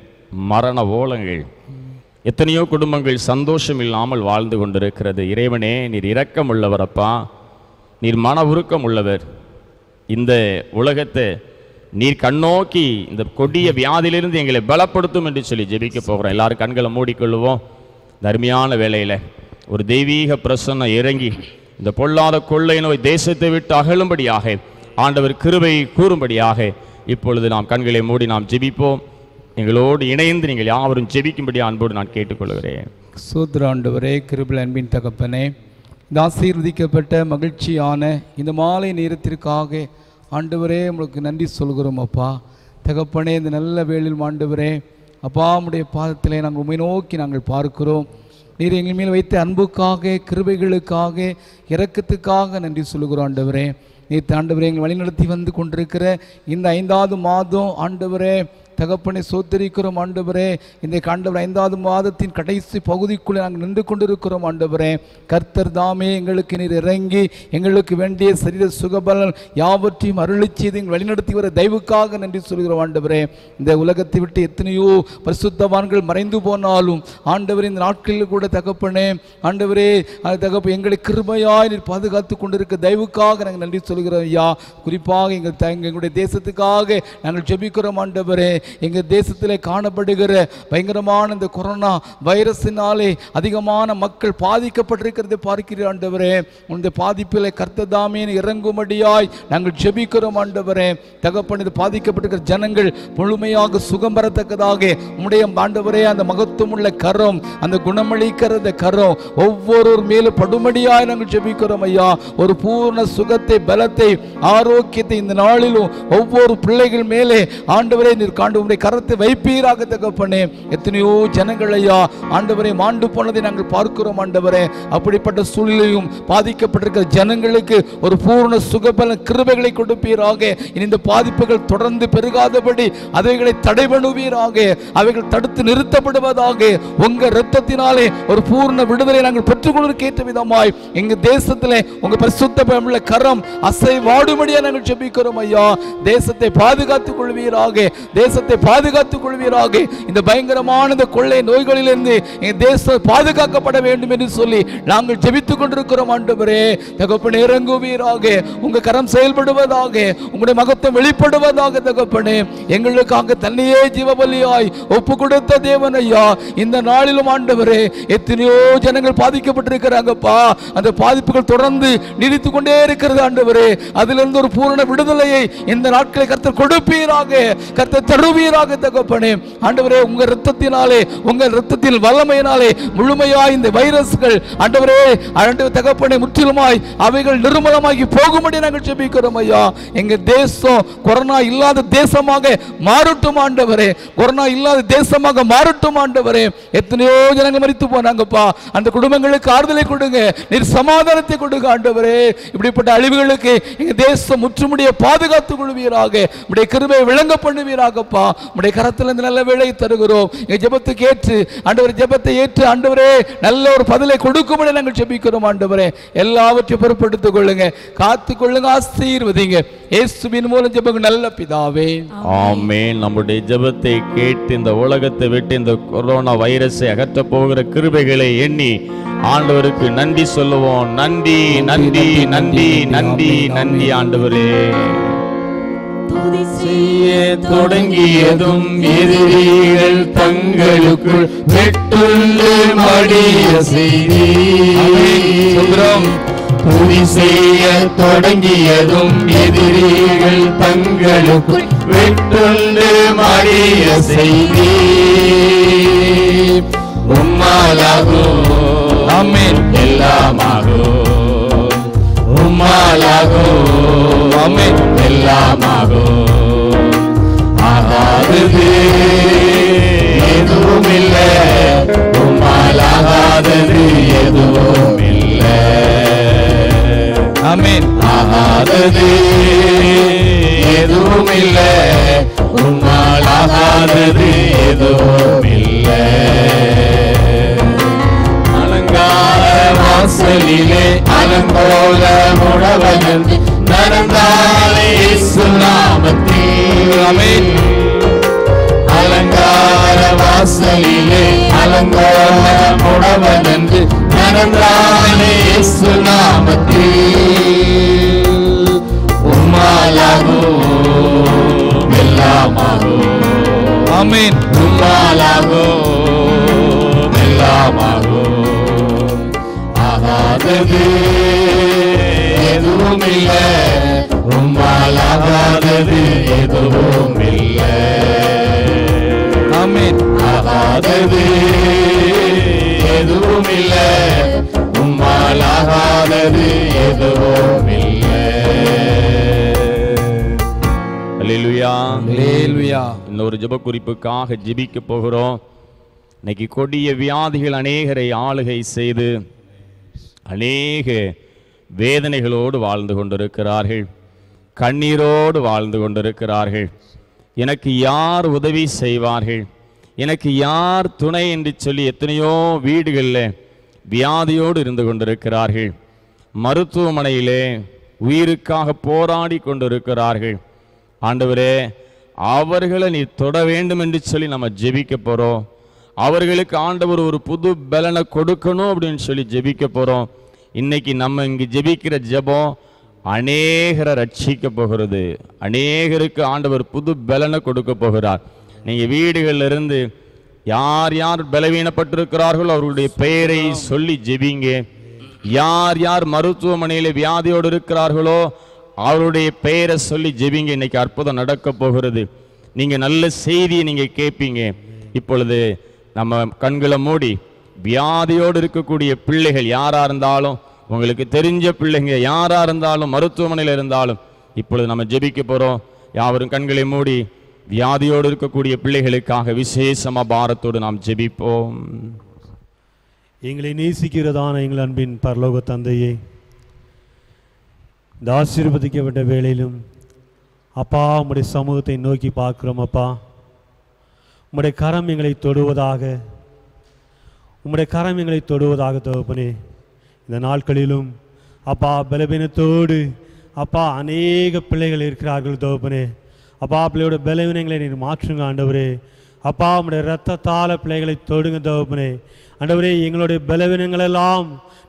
மரண ஓலங்கள் எத்தனையோ குடும்பங்கள் சந்தோஷம் இல்லாமல் வாழ்ந்து கொண்டிருக்கிறது இறைவனே நீர் இரக்கம் உள்ளவரப்பா நீர் மன உருக்கம் உள்ளவர் இந்த உலகத்தை நீர் கண்ணோக்கி இந்த கொடிய வியாதியிலிருந்து எங்களை பலப்படுத்தும் என்று சொல்லி ஜெபிக்க போகிறோம் எல்லாரும் கண்களை மூடிக்கொள்ளுவோம் இந்த அருமையான வேளையில் ஒரு தெய்வீக பிரசன்னம் இறங்கி இந்த பொல்லாத கொள்ளை நோய் தேசத்தை விட்டு அகலும்படியாக ஆண்டவர் கிருபை கூறும்படியாக இப்பொழுது நாம் கண்களை மூடி நாம் ஜெபிப்போம் எங்களோடு இணைந்து நீங்கள் யாவரும் ஜெபிக்கும்படி அன்போடு நான் கேட்டுக்கொள்கிறேன் சூத்திர ஆண்டவரே கிருபல் அன்பின் தகப்பனே இந்த ஆசீர்வதிக்கப்பட்ட மகிழ்ச்சியான இந்த மாலை நேரத்திற்காக ஆண்டவரே உங்களுக்கு நன்றி சொல்கிறோம் அப்பா தகப்பனே இந்த நல்ல வேளையில் ஆண்டவரே அப்பா உம்முடைய பாதத்திலே நாங்கள் உண்மை நோக்கி நாங்கள் பார்க்கிறோம் நீர் எங்கள் மேல் வைத்த அன்புக்காக கிருபைகளுக்காக இரக்கத்துக்காக நன்றி சொல்லுகிறோம் ஆண்டவரே நீர் ஆண்டவரே எங்களை வழிநடத்தி வந்து கொண்டிருக்கிற இந்த ஐந்தாவது மாதம் ஆண்டவரே தகப்பனை சோத்தரிக்கிறோம் ஆண்டவரே இந்த ஆண்டவர் ஐந்தாவது மாதத்தின் கடைசி பகுதிக்குள்ளே நாங்கள் நின்று கொண்டிருக்கிறோம் ஆண்டவரே கர்த்தர் தாமே எங்களுக்கு நீர் இறங்கி எங்களுக்கு வேண்டிய சரீர சுகபலன் யாவற்றையும் அருளி செய்து எங்கள் வழிநடத்தி வர தயவுக்காக நன்றி சொல்கிறோம் ஆண்டவரே இந்த உலகத்தை விட்டு எத்தனையோ பரிசுத்தவான்கள் மறைந்து போனாலும் ஆண்டவர் இந்த நாட்களில் கூட தகப்பனே ஆண்டவரே அது தகப்ப எங்களை கிருபையாய் நீர் பாதுகாத்து கொண்டிருக்க தயவுக்காக நாங்கள் நன்றி சொல்கிறோம் ஐயா குறிப்பாக எங்கள் த- எங்களுடைய தேசத்துக்காக நாங்கள் ஜெபிக்கிறோம் ஆண்டவரே எங்கள் தேசத்திலே காணப்படுகிற பயங்கரமான இந்த கொரோனா வைரஸினாலே அதிகமான மக்கள் பாதிக்கப்பட்டிருக்கிறதை பார்க்கிறீர் ஆண்டவரே உன்னுடைய பாதிப்பிலே கர்த்ததாமே இறங்கும்படியாய் நாங்கள் ஜெபிக்கிறோம் ஆண்டவரே தகப்பன் இது பாதிக்கப்பட்டிருக்கிற ஜனங்கள் முழுமையாக சுகம் பெறத்தக்கதாக உம்முடைய ஆண்டவரே அந்த மகத்துவம் உள்ள கரம் அந்த குணமளிக்கிற அந்த கரம் ஒவ்வொரு மேலும் படுமடியாய் நாங்கள் ஜெபிக்கிறோம் ஐயா ஒரு பூர்ண சுகத்தை பலத்தை ஆரோக்கியத்தை இந்த நாளிலும் ஒவ்வொரு பிள்ளைகள் மேலே ஆண்டவரே நீர் காண்டு உடைய கரத்தை வைப்பீராக தகப்பனே எத்தனையோ ஜனங்கள் ஐயா ஆண்டவரை மாண்டு போனதை நாங்கள் பார்க்கிறோம் ஆண்டவரே அப்படிப்பட்ட சூழ்நிலையும் பாதிக்கப்பட்டிருக்கிற ஜனங்களுக்கு ஒரு பூர்ண சுகபல கிருபைகளை கொடுப்பீராக இனி இந்த பாதிப்புகள் தொடர்ந்து பெருகாதபடி அவைகளை தடை பண்ணுவீராக அவைகள் தடுத்து நிறுத்தப்படுவதாக உங்க இரத்தத்தினாலே ஒரு பூர்ண விடுதலை நாங்கள் பெற்றுக்கொள்வதற்கு ஏற்ற விதமாய் எங்க தேசத்திலே உங்க பரிசுத்த உள்ள கரம் அசை வாடும்படியா நாங்கள் ஜெபிக்கிறோம் ஐயா தேசத்தை பாதுகாத்துக் கொள்வீராக தேசத்தை பாதுகாத்துக் கொள்வீராக இந்த பயங்கரமான இந்த கொள்ளை நோய்களிலிருந்து எங்க தேசம் பாதுகாக்கப்பட வேண்டும் என்று சொல்லி நாங்கள் ஜெபித்துக் கொண்டிருக்கிறோம் ஆண்டவரே தகப்பனே இறங்குவீராக உங்க கரம் செயல்படுவதாக உங்களுடைய மகத்துவம் வெளிப்படுவதாக தகப்பனே எங்களுக்காக தன்னையே ஜீவபலியாய் ஒப்பு கொடுத்த தேவன் ஐயா இந்த நாளிலும் ஆண்டவரே எத்தனையோ ஜனங்கள் பாதிக்கப்பட்டிருக்கிறாங்கப்பா அந்த பாதிப்புகள் தொடர்ந்து நீடித்து கொண்டே இருக்கிறது ஆண்டவரே அதிலிருந்து ஒரு பூரண விடுதலையை இந்த நாட்களை கர்த்தர் கொடுப்பீராக கர்த்தர் தருவீராக கழுவீராக தகப்பனே ஆண்டவரே உங்க ரத்தத்தினாலே உங்க ரத்தத்தின் வல்லமையினாலே முழுமையாய் இந்த வைரஸ்கள் ஆண்டவரே ஆண்டவர் தகப்பனே முற்றிலுமாய் அவைகள் நிர்மலமாகி போகும்படி நாங்கள் ஜெபிக்கிறோம் ஐயா எங்க தேசம் கொரோனா இல்லாத தேசமாக மாறட்டும் ஆண்டவரே கொரோனா இல்லாத தேசமாக மாறட்டும் ஆண்டவரே எத்தனையோ ஜனங்க மரித்து போனாங்கப்பா அந்த குடும்பங்களுக்கு ஆறுதலை கொடுங்க நீர் சமாதானத்தை கொடுங்க ஆண்டவரே இப்படிப்பட்ட அழிவுகளுக்கு எங்க தேசம் முற்றுமுடிய பாதுகாத்து கொள்வீராக உடைய கிருபை விளங்க பண்ணுவீராகப்பா உடைய கரத்தில் இந்த நல்ல வேலையை தருகிறோம் எங்க ஜெபத்துக்கு ஏற்று ஆண்டவர் ஜெபத்தை ஏற்று ஆண்டவரே நல்ல ஒரு பதிலை கொடுக்கும்படி நாங்கள் ஜெபிக்கிறோம் ஆண்டவரே எல்லாவற்றையும் பொறுப்படுத்திக் கொள்ளுங்க காத்து கொள்ளுங்க ஆசீர்வதிங்க இயேசுவின் மூலம் ஜெபங்க நல்ல பிதாவே ஆமென் நம்முடைய ஜெபத்தை கேட்டு இந்த உலகத்தை விட்டு இந்த கொரோனா வைரஸை அகற்றப் போகிற கிருபைகளை எண்ணி ஆண்டவருக்கு நன்றி சொல்லுவோம் நன்றி நன்றி நன்றி நன்றி நன்றி ஆண்டவரே செய்ய தொடங்கியதும் எதிரிகள் தங்களுக்குள் வெட்டுண்டு மடிய செய்தி சுந்தரம். துதி செய்ய தொடங்கியதும் எதிரிகள் தங்களுக்குள் வெட்டுண்டு மடிய செய்தி உம்மாலாகும் ஆமென். எல்லாமாகும் உம்மாலாகும் ஆமென். எல்லாமாகும் ஆகாதது எதுவும் இல்ல உம்மாலாகாதது எதுவும் இல்ல ஆமென் ஆகாதது எதுவும் இல்ல உம்மாலாகாதது எதுவும் இல்ல அலங்கார வாசலிலே அலங்கோல முழவன் நடந்தாலே இயேசு நாமத்தில் ஆமென். அலங்கார வாசலிலே அலங்கோல முழவன் என்று நடந்தாலே இயேசு நாமத்தில் உம்மாலாகும் எல்லாமாகும் ஆமென் உம்மாலாகும் எல்லாமாகும் ஆகாதது எதுவும் இல்ல உம்மாலாகாதது எதுவும் இல்ல ஆமென் ஆகாதது எதுவும் இல்ல உம்மாலாகாதது எதுவும் இல்ல அல்லேலூயா ஹalleluya இன்னொரு ஜெப குறிப்புக்காக ஜெபிக்க போகிறோம் இன்னைக்கு கொடிய வியாதிகள் அநேகரை ஆளுகை செய்து அநேக வேதனைகளோடு வாழ்ந்து கொண்டிருக்கிறார்கள் கண்ணீரோடு வாழ்ந்து கொண்டிருக்கிறார்கள் எனக்கு யார் உதவி செய்வார்கள் எனக்கு யார் துணை என்று சொல்லி எத்தனையோ வீடுகளில் வியாதியோடு இருந்து கொண்டிருக்கிறார்கள் மருத்துவமனையிலே உயிருக்காக போராடி கொண்டிருக்கிறார்கள் ஆண்டவரே அவர்களை நீ தொட வேண்டும் என்று சொல்லி நம்ம ஜெபிக்க போறோம் அவர்களுக்கு ஆண்டவர் ஒரு புது பலனை கொடுக்கணும் அப்படின்னு சொல்லி ஜெபிக்க போறோம் இன்னைக்கு நம்ம இங்கு ஜெபிக்கிற ஜெபம் அநேகரை ரட்சிக்க போகிறது அநேகருக்கு ஆண்டவர் புது பலனை கொடுக்க போகிறார் நீங்க வீடுகள்ல இருந்து யார் யார் பலவீனப்பட்டிருக்கிறார்களோ அவர்களுடைய பெயரை சொல்லி ஜெபிங்க யார் யார் மருத்துவமனையில வியாதியோடு இருக்கிறார்களோ அவருடைய பெயரை சொல்லி ஜெபிங்க இன்னைக்கு அற்புதம் நடக்க போகிறது நீங்க நல்ல செய்தியை நீங்க கேட்பீங்க இப்பொழுது நம்ம கண்களை மூடி வியாதியோடு இருக்கக்கூடிய பிள்ளைகள் யாரா இருந்தாலும் உங்களுக்கு தெரிஞ்ச பிள்ளைங்க யாரா இருந்தாலும் மருத்துவமனையில் இருந்தாலும் இப்பொழுது நம்ம ஜெபிக்க போறோம் யாவரும் கண்களை மூடி வியாதியோடு இருக்கக்கூடிய பிள்ளைகளுக்காக விசேஷமா பாரத்தோடு நாம் ஜெபிப்போம் எங்களை நேசிக்கிறதான எங்கள் அன்பின் பரலோக தந்தையே இந்த ஆசீர்வதிக்கப்பட்ட வேளையிலும் அப்பா உம்முடைய சமூகத்தை நோக்கி பார்க்கிறோம் அப்பா உம்முடைய கரம் எங்களை தொடுவதாக உம்முடைய கரம் எங்களை தொடுவதாக தகப்பனே இந்த நாட்களிலும் அப்பா பலவீனத்தோடு அப்பா அநேக பிள்ளைகள் இருக்கிறார்கள் தகப்பனே அப்பா பிள்ளையோட பலவீனங்களை நீர் மாற்றுங்க ஆண்டவரே அப்பா உம்முடைய ரத்தத்தால பிள்ளைகளை தொடுங்க தகப்பனே ஆண்டவரே எங்களுடைய பலவீனங்களெல்லாம்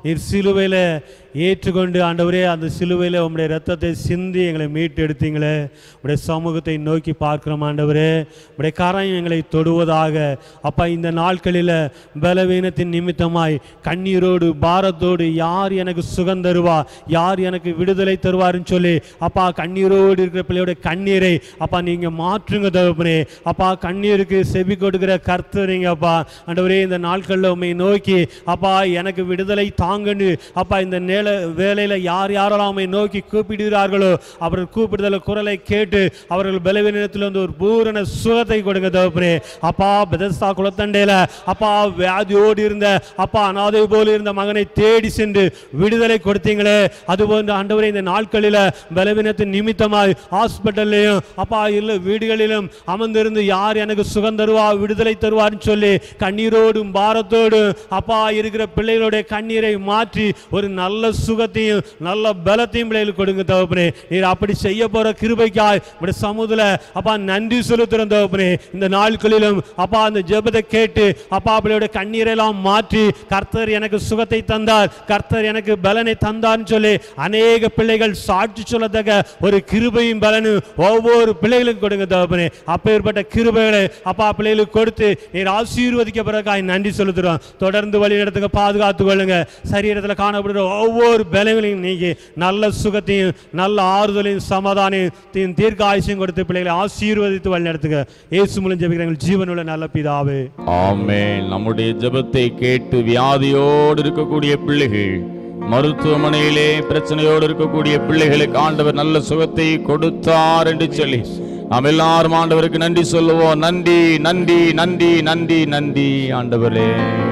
நீர் சிலுவையில் ஏற்றுக்கொண்டு ஆண்டவரே அந்த சிலுவையில் உம்முடைய ரத்தத்தை சிந்தி எங்களை மீட்டு எடுத்தீங்களே உடைய சமூகத்தை நோக்கி பார்க்கிறோம் ஆண்டவரே உடைய கரம் எங்களை தொடுவதாக அப்பா இந்த நாட்களில் பலவீனத்தின் நிமித்தமாய் கண்ணீரோடு பாரத்தோடு யார் எனக்கு சுகம் தருவா யார் எனக்கு விடுதலை தருவாருன்னு சொல்லி அப்பா கண்ணீரோடு இருக்கிற பிள்ளையோட கண்ணீரை அப்பா நீங்க மாற்றுங்க தகப்பனே அப்பா கண்ணீருக்கு செவி கொடுக்கிற கர்த்தரிங்க அப்பா ஆண்டவரே இந்த நாட்களில் உண்மை நோக்கி அப்பா எனக்கு விடுதலை தாங்கன்னு அப்பா இந்த நேல வேலையில யார் யாரெல்லாம் உம்மை நோக்கி கூப்பிடுகிறார்களோ அவர்கள் கூப்பிடுதல குரலை கேட்டு அவர்கள் பலவீனத்தில் வந்து ஒரு பூரண சுகத்தை கொடுங்க தகப்பனே அப்பா பெதஸ்தா குளத்தண்டையில அப்பா வியாதியோடு இருந்த அப்பா அனாதை போல இருந்த மகனை தேடி சென்று விடுதலை கொடுத்தீங்களே அதுபோன்று ஆண்டவரே இந்த நாட்களில் பலவீனத்தின் நிமித்தமாய் ஹாஸ்பிட்டல்லையும் அப்பா இல்ல வீடுகளிலும் அமர்ந்திருந்து யார் எனக்கு சுகம் தருவா விடுதலை தருவார்னு சொல்லி கண்ணீரோடும் பாரத்தோடும் அப்பா இருக்கிற பிள்ளைகளுடைய கண்ணீரை மாற்றி ஒரு நல்ல சுகத்தையும் நல்ல பலத்தையும் பிள்ளைகளுக்கு கொடுங்க தகப்பனே நீர் அப்படி செய்ய போற கிருபைக்காய் உடைய சமூகத்துல அப்பா நன்றி செலுத்துறோம் தகப்பனே இந்த நாட்களிலும் அப்பா அந்த ஜெபத்தை கேட்டு அப்பா பிள்ளையோட கண்ணீரெல்லாம் மாற்றி கர்த்தர் எனக்கு சுகத்தை தந்தார் கர்த்தர் எனக்கு பலனை தந்தார்னு சொல்லி அநேக பிள்ளைகள் சாட்சி சொல்லத்தக்க ஒரு கிருபையும் பலனும் ஒவ்வொரு பிள்ளைகளுக்கும் கொடுங்க தகப்பனே அப்பேற்பட்ட கிருபைகளை அப்பா பிள்ளைகளுக்கு கொடுத்து நீர் ஆசீர்வதிக்க பிறகாய் நன்றி செலுத்துறோம் தொடர்ந்து வழி நடத்துங்க பாதுகாத்து கொள்ளுங்க சரீரத்தில் காணப்படுற ஒவ்வொரு பலங்களையும் நீக்கி நல்ல சுகத்தையும் நல்ல ஆறுதலையும் சமாதானத்தையும் தீர்க்க ஆயுசையும் கொடுத்து பிள்ளைகளை ஆசீர்வதித்து வழி நடத்துங்க இயேசு மூலம் ஜெபிக்கிறாங்க ஜீவனுள்ள நல்ல பிதாவே ஆமென் நம்முடைய ஜெபத்தை கேட்டு வியாதியோடு இருக்கக்கூடிய பிள்ளைகள் மருத்துவமனையிலே பிரச்சனையோடு இருக்கக்கூடிய பிள்ளைகளுக்கு ஆண்டவர் நல்ல சுகத்தை கொடுத்தார் என்று சொல்லி நாம் எல்லாரும் ஆண்டவருக்கு நன்றி சொல்லுவோம் நன்றி நன்றி நன்றி நன்றி நன்றி ஆண்டவரே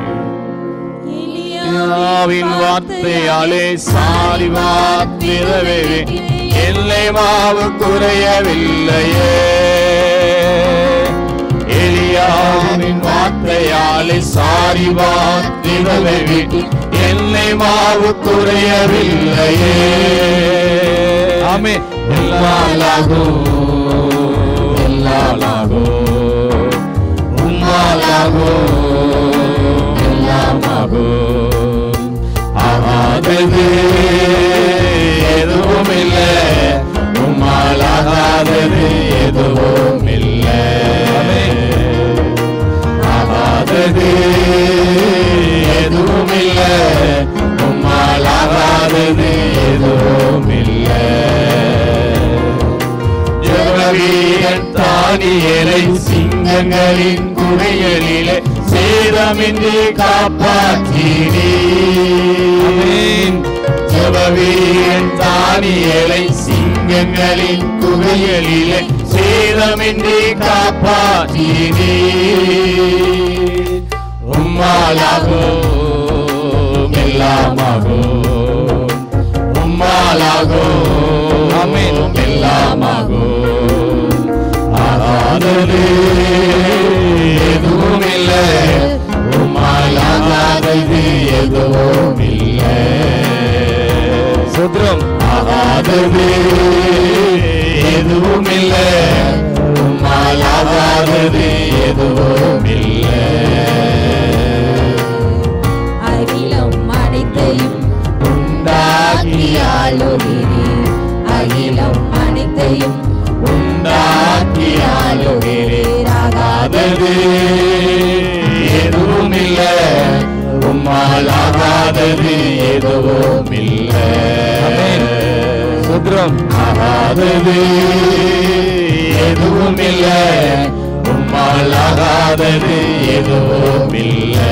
எலியாவின் வார்த்தையாலே சாரி வாத்திரவே எல்லை மாவு குறையவில்லையே எலியாவின் வார்த்தையாலே சாரி வாத்திரவே எல்லை மாவு குறையவில்லையே ஆமென். எல்லாலாகோ எல்லாலாகோ உம்மாலாகோ எல்லாமாகோ ஆகாதது எதுவும் இல்லை உம்மாலாகாதது எதுவும் இல்லை ஆகாதது எதுவும் இல்லை உம்மாலாகாதது எதுவும் இல்லை ஜெகவீரன் தானியலை சிங்கங்களின் குடையலிலே சேதமின்றி காப்பாற்றினே ஜெகவீரன் தானியலை சிங்கங்களின் குடையலிலே சேதமின்றி காப்பாற்றினே உம்மாலாகோ எல்லாமாகோ உம்மாலாகோ ஆமென் எல்லாமாகோ ஆகாதது எதுவும் இல்லை உம்மால் ஆகாதது எதுவும் இல்லை சுத்ரம் ஆகாதது எதுவும் இல்லை உம்மால் ஆகாதது எதுவும் இல்லை அகிலம் அனைத்தையும் உண்டாக்கியாளுகிறேன் அகிலம் அனைத்தையும் உண்டாக்கியாளுகிறேன் ஆகாதது எதுவும் இல்லை உம்மால் ஆகாதது எதுவும் இல்லை சுத்ரம் ஆகாதது எதுவும் இல்லை உம்மால் ஆகாதது எதுவும் இல்லை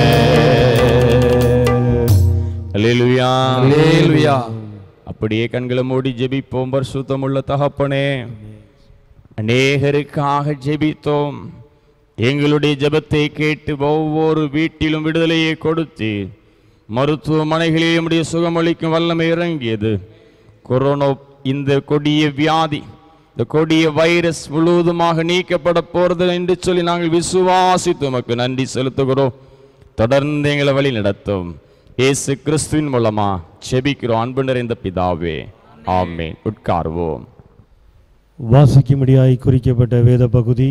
அல்லேலூயா அல்லேலூயா அப்படியே கண்களை மூடி ஜெபிப்போம் பரிசுத்தமுள்ள தகப்பனே அநேகருக்காக ஜெபித்தோம் எங்களுடைய ஜெபத்தை கேட்டு ஒவ்வொரு வீட்டிலும் விடுதலையை கொடுத்து மருத்துவமனைகளில் நம்முடைய சுகமளிக்கும் வல்லமை இறங்கியது கொரோனா இந்த கொடிய வியாதி இந்த கொடிய வைரஸ் முழுவதுமாக நீக்கப்பட போறது என்று சொல்லி நாங்கள் விசுவாசித்து உமக்கு நன்றி செலுத்துகிறோம் தொடர்ந்து எங்களை வழி நடத்தும் இயேசு கிறிஸ்துவின் மூலமா செபிக்கிறோம் அன்பு நிறைந்த பிதாவே ஆமென் உட்கார்வோம் வாசிக்கும்படியாய் குறிக்கப்பட்ட வேத பகுதி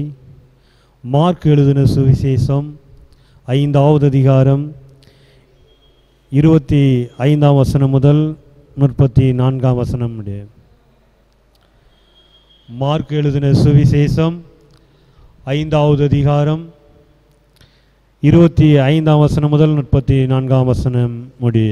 மார்க் எழுதின சுவிசேஷம் ஐந்தாவது அதிகாரம் இருபத்தி ஐந்தாம் வசனம் முதல் முப்பத்தி நான்காம் வசனம் முடிய மார்க் எழுதின சுவிசேஷம் ஐந்தாவது அதிகாரம் இருபத்தி ஐந்தாம் வசனம் முதல் முப்பத்தி நான்காம் வசனம் முடிய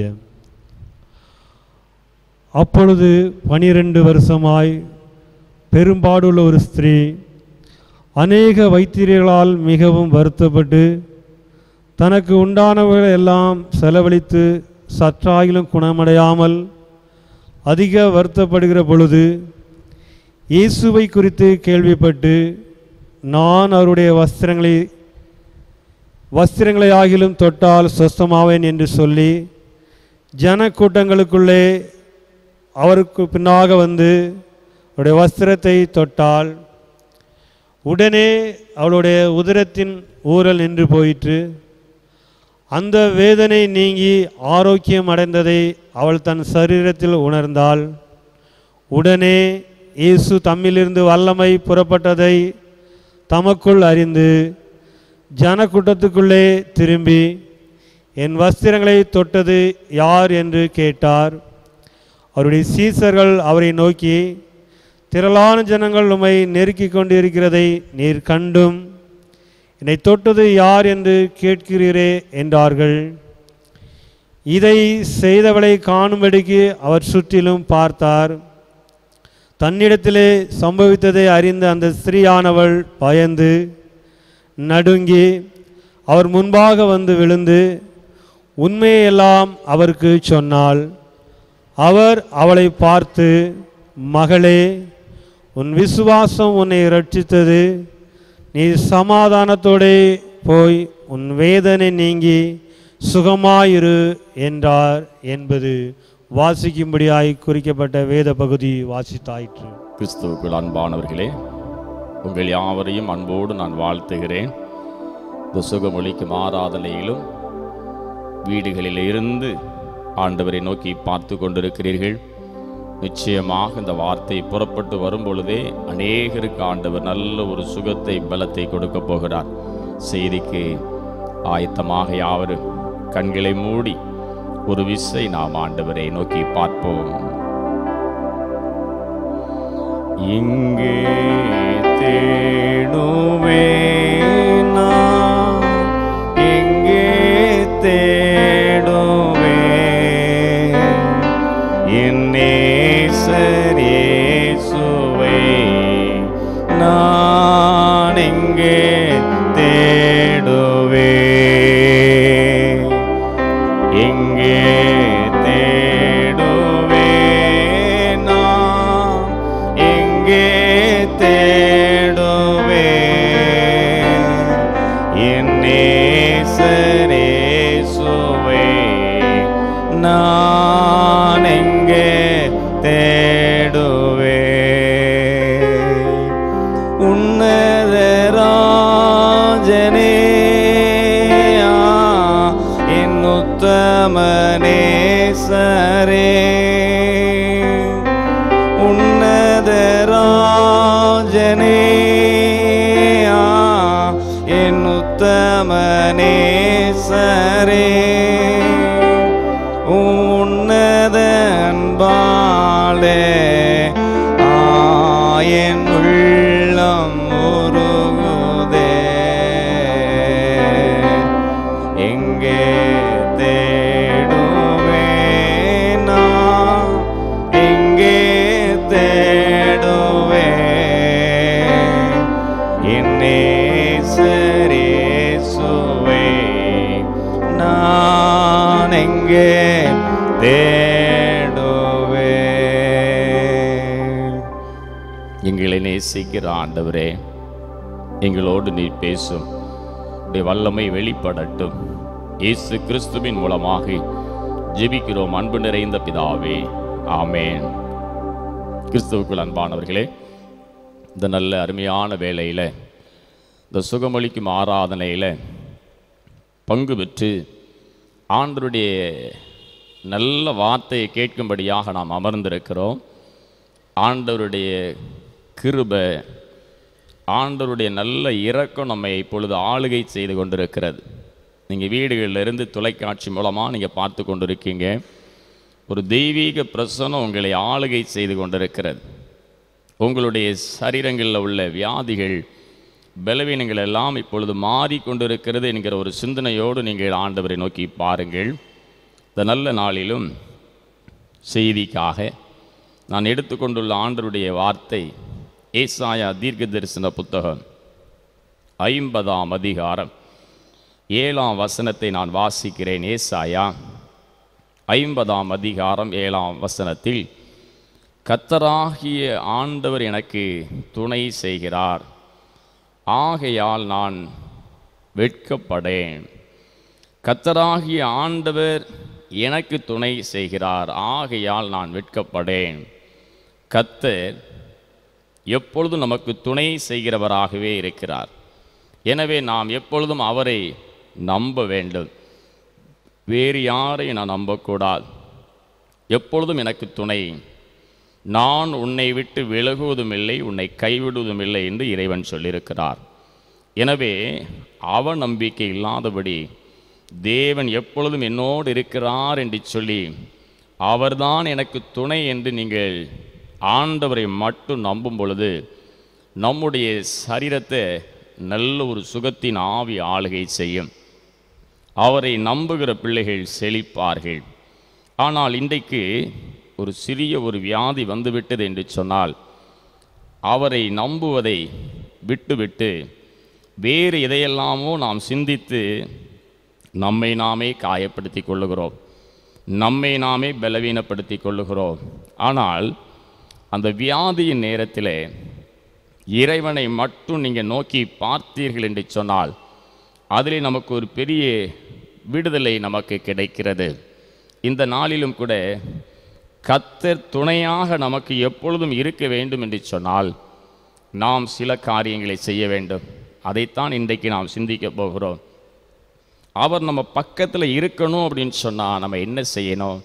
அப்பொழுது பனிரெண்டு வருஷமாய் பெரும்பாடுள்ள ஒரு ஸ்திரீ அநேக வைத்தியர்களால் மிகவும் வருத்தப்பட்டு தனக்கு உண்டானவர்கள் எல்லாம் செலவழித்து சற்றாயிலும் குணமடையாமல் அதிக வருத்தப்படுகிற பொழுது இயேசுவை குறித்து கேள்விப்பட்டு நான் அவருடைய வஸ்திரங்களை வஸ்திரங்களை ஆகிலும் தொட்டால் சொஸ்தமாவேன் என்று சொல்லி ஜனக்கூட்டங்களுக்குள்ளே அவருக்கு பின்னாக வந்து அவருடைய வஸ்திரத்தை தொட்டால் உடனே அவளுடைய உதரத்தின் ஊரல் நின்று போயிற்று அந்த வேதனை நீங்கி ஆரோக்கியம் அடைந்ததை அவள் தன் சரீரத்தில் உணர்ந்தாள் உடனே இயேசு தம்மிலிருந்து வல்லமை புறப்பட்டதை தமக்குள் அறிந்து ஜனக்கூட்டத்துக்குள்ளே திரும்பி என் வஸ்திரங்களை தொட்டது யார் என்று கேட்டார் அவருடைய சீசர்கள் அவரை நோக்கி திரளான ஜனங்கள் உம்மை நெருக்கிக் கொண்டிருக்கிறதை நீர் கண்டும் என்னை தொட்டது யார் என்று கேட்கிறீரே என்றார்கள் இதை செய்தவளை காணும்படிக்கு அவர் சுற்றிலும் பார்த்தார் தன்னிடத்திலே சம்பவித்ததை அறிந்த அந்த ஸ்திரீயானவள் பயந்து நடுங்கி அவர் முன்பாக வந்து விழுந்து உண்மையெல்லாம் அவருக்கு சொன்னாள் அவர் அவளை பார்த்து மகளே உன் விசுவாசம் உன்னை ரட்சித்தது நீ சமாதானத்தோடே போய் உன் வேதனை நீங்கி சுகமாயிரு என்றார் என்பது வாசிக்கும்படியாய் குறிக்கப்பட்ட வேத பகுதி வாசித்தாயிற்று கிறிஸ்துவுக்குள் அன்பானவர்களே உங்கள் யாவரையும் அன்போடு நான் வாழ்த்துகிறேன் இந்த சுகமொழிக்கும் ஆராதனையிலும் வீடுகளில் இருந்து ஆண்டவரை நோக்கி பார்த்து கொண்டிருக்கிறீர்கள் நிச்சயமாக இந்த வார்த்தை புறப்பட்டு வரும் பொழுதே அநேகருக்கு ஆண்டவர் நல்ல ஒரு சுகத்தை பலத்தை கொடுக்க போகிறார் செய்திக்கு ஆயத்தமாக யாவரும் கண்களை மூடி ஒரு விசை நாம் ஆண்டவரை நோக்கி பார்ப்போம் இங்கே தேடுவே நான் எங்கே தேடுவே என் நேசர் இயேசுவை நான் எங்கே தேடுவே எங்கே தேடுவே நான் எங்கே தேடுவே என் நேசரேசுவே நான் எங்கே தேடுவே உன்னத ராஜனே என் உத்தமனே சரே உன்னத ராஜனே என் உத்தமனே சரே உன்னத அன்பாலே ஆயன் உள்ளம் உருகுதே எங்கே தேடுவே நான் எங்கே தேடுவே என்னே சரேசுவே நான் எங்கே தேடுவே எங்களை நேசிக்கிற ஆண்டவரே எங்களோடு நீர் பேசும் உடைய வல்லமை வெளிப்படட்டும் இயேசு கிறிஸ்துவின் மூலமாக ஜெபிக்கிறோம் அன்பு நிறைந்த பிதாவே ஆமென் கிறிஸ்துவுக்குள் அன்பானவர்களே இந்த நல்ல அருமையான வேளையில் இந்த சுகமளிக்கும் ஆராதனையில் பங்கு பெற்று ஆண்டருடைய நல்ல வார்த்தையை கேட்கும்படியாக நாம் அமர்ந்திருக்கிறோம் ஆண்டவருடைய கிருபை ஆண்டவருடைய நல்ல இரக்கம் நம்மை இப்பொழுது ஆளுகை செய்து கொண்டிருக்கிறது நீங்கள் வீடுகளில் இருந்து தொலைக்காட்சி மூலமாக நீங்கள் பார்த்து கொண்டிருக்கீங்க ஒரு தெய்வீக பிரசனம் உங்களை ஆளுகை செய்து கொண்டிருக்கிறது உங்களுடைய சரீரங்களில் உள்ள வியாதிகள் பலவீனங்கள் எல்லாம் இப்பொழுது மாறிக்கொண்டிருக்கிறது என்கிற ஒரு சிந்தனையோடு நீங்கள் ஆண்டவரை நோக்கி பாருங்கள் இந்த நல்ல நாளிலும் செய்திக்காக நான் எடுத்துக்கொண்டுள்ள ஆண்டருடைய வார்த்தை ஏசாயா தீர்க்க தரிசன புத்தகம் ஐம்பதாம் அதிகாரம் ஏழாம் வசனத்தை நான் வாசிக்கிறேன் ஏசாயா ஐம்பதாம் அதிகாரம் ஏழாம் வசனத்தில் கத்தராகிய ஆண்டவர் எனக்கு துணை செய்கிறார் ஆகையால் நான் வெட்கப்படேன் கத்தராகிய ஆண்டவர் எனக்கு துணை செய்கிறார் ஆகையால் நான் வெட்கப்படேன் கத்தர் எப்பொழுதும் நமக்கு துணை செய்கிறவராகவே இருக்கிறார் எனவே நாம் எப்பொழுதும் அவரை நம்ப வேண்டும் வேறு யாரையும் நான் நம்பக்கூடாது எப்பொழுதும் எனக்கு துணை நான் உன்னை விட்டு விலகுவதும் இல்லை உன்னை கைவிடுவதும் இல்லை என்று இறைவன் சொல்லியிருக்கிறார் எனவே அவ நம்பிக்கை இல்லாதபடி தேவன் எப்பொழுதும் என்னோடு இருக்கிறார் என்று சொல்லி அவர்தான் எனக்கு துணை என்று நீங்கள் ஆண்டவரை மட்டும் நம்பும் பொழுது நம்முடைய சரீரத்தை நல்ல ஒரு சுகத்தின் ஆவி ஆளுகை செய்யும் அவரை நம்புகிற பிள்ளைகள் செழிப்பார்கள் ஆனால் இன்றைக்கு ஒரு சிறிய ஒரு வியாதி வந்துவிட்டது என்று சொன்னால் அவரை நம்புவதை விட்டுவிட்டு வேறு எதையெல்லாமோ நாம் சிந்தித்து நம்மை நாமே காயப்படுத்தி கொள்ளுகிறோம் நம்மை நாமே பலவீனப்படுத்தி கொள்ளுகிறோம் ஆனால் அந்த வியாதியின் நேரத்தில் இறைவனை மட்டும் நீங்கள் நோக்கி பார்த்தீர்கள் என்று சொன்னால் அதிலே நமக்கு ஒரு பெரிய விடுதலை நமக்கு கிடைக்கிறது இந்த நாளிலும் கூட கத்தர் துணையாக நமக்கு எப்பொழுதும் இருக்க வேண்டும் என்று சொன்னால் நாம் சில காரியங்களை செய்ய வேண்டும் அதைத்தான் இன்றைக்கு நாம் சிந்திக்க போகிறோம் அவர் நம்ம பக்கத்தில் இருக்கணும் அப்படின்னு சொன்னால் நம்ம என்ன செய்யணும்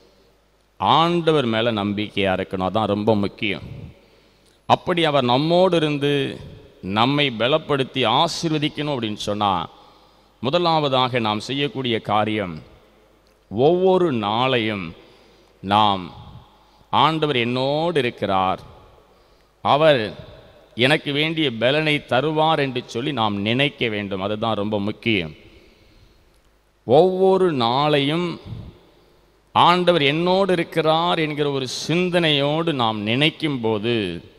ஆண்டவர் மேலே நம்பிக்கையாக இருக்கணும் அதான் ரொம்ப முக்கியம் அப்படி அவர் நம்மோடு இருந்து நம்மை பலப்படுத்தி ஆசீர்வதிக்கணும் அப்படின்னு சொன்னால் முதலாவதாக நாம் செய்யக்கூடிய காரியம் ஒவ்வொரு நாளையும் நாம் ஆண்டவர் என்னோடு இருக்கிறார் அவர் எனக்கு வேண்டிய பலனை தருவார் என்று சொல்லி நாம் நினைக்க வேண்டும் அதுதான் ரொம்ப முக்கியம் ஒவ்வொரு நாளையும் ஆண்டவர் என்னோடு இருக்கிறார் என்கிற ஒரு சிந்தனையோடு நாம் நினைக்கும் போது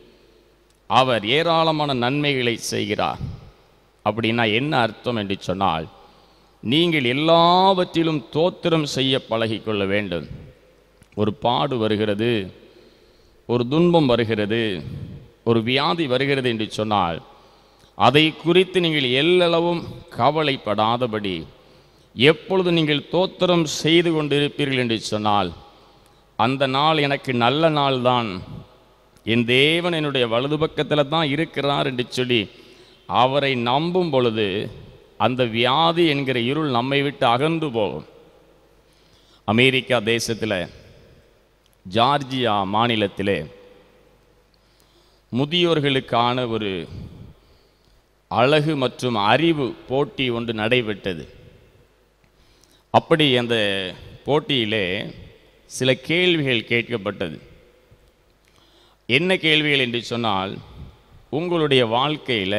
அவர் ஏராளமான நன்மைகளை செய்கிறார் அப்படின்னா என்ன அர்த்தம் என்று சொன்னால் நீங்கள் எல்லாவற்றிலும் தோத்திரம் செய்ய பழகிக்கொள்ள வேண்டும் ஒரு பாடு வருகிறது ஒரு துன்பம் வருகிறது ஒரு வியாதி வருகிறது என்று சொன்னால் அதை குறித்து நீங்கள் எல்லளவும் கவலைப்படாதபடி எப்பொழுது நீங்கள் தோத்திரம் செய்து கொண்டிருப்பீர்கள் என்று சொன்னால் அந்த நாள் எனக்கு நல்ல நாள் தான் என் தேவன் என்னுடைய வலது பக்கத்தில் தான் இருக்கிறார் என்று சொல்லி அவரை நம்பும் பொழுது அந்த வியாதி என்கிற இருள் நம்மை விட்டு அகன்று போகும் அமெரிக்கா தேசத்தில் ஜார்ஜியா மாநிலத்திலே முதியோர்களுக்கான ஒரு அழகு மற்றும் அறிவு போட்டி ஒன்று நடைபெற்றது அப்படி அந்த போட்டியிலே சில கேள்விகள் கேட்கப்பட்டது என்ன கேள்விகள் என்று சொன்னால் உங்களுடைய வாழ்க்கையில்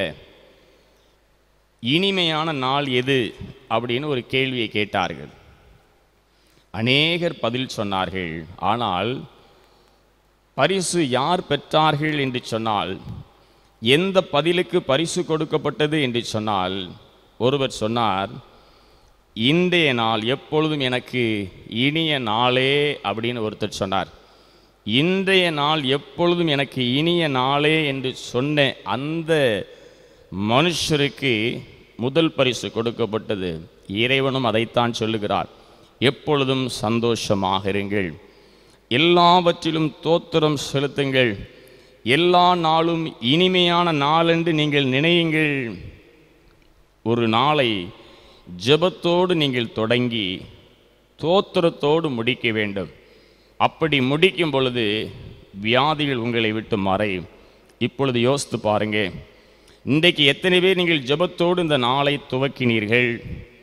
இனிமையான நாள் எது அப்படின்னு ஒரு கேள்வியை கேட்டார்கள் அநேகர் பதில் சொன்னார்கள் ஆனால் பரிசு யார் பெற்றார்கள் என்று சொன்னால் எந்த பதிலுக்கு பரிசு கொடுக்கப்பட்டது என்று சொன்னால் ஒருவர் சொன்னார் இன்றைய நாள் எப்பொழுதும் எனக்கு இனிய நாளே அப்படின்னு ஒருத்தர் சொன்னார் இன்றைய நாள் எப்பொழுதும் எனக்கு இனிய நாளே என்று சொன்ன அந்த மனுஷருக்கு முதல் பரிசு கொடுக்கப்பட்டது இறைவனும் அதைத்தான் சொல்லுகிறார் எப்பொழுதும் சந்தோஷமாக இருங்கள் எல்லாவற்றிலும் தோத்திரம் செலுத்துங்கள் எல்லா நாளும் இனிமையான நாளென்று நீங்கள் நினையுங்கள் ஒரு நாளை ஜெபத்தோடு நீங்கள் தொடங்கி தோத்திரத்தோடு முடிக்க வேண்டும் அப்படி முடிக்கும் பொழுது வியாதிகள் உங்களை விட்டு மறையும் இப்பொழுது யோசித்து பாருங்க இன்றைக்கு எத்தனை பேர் நீங்கள் ஜெபத்தோடு இந்த நாளை துவக்கினீர்கள்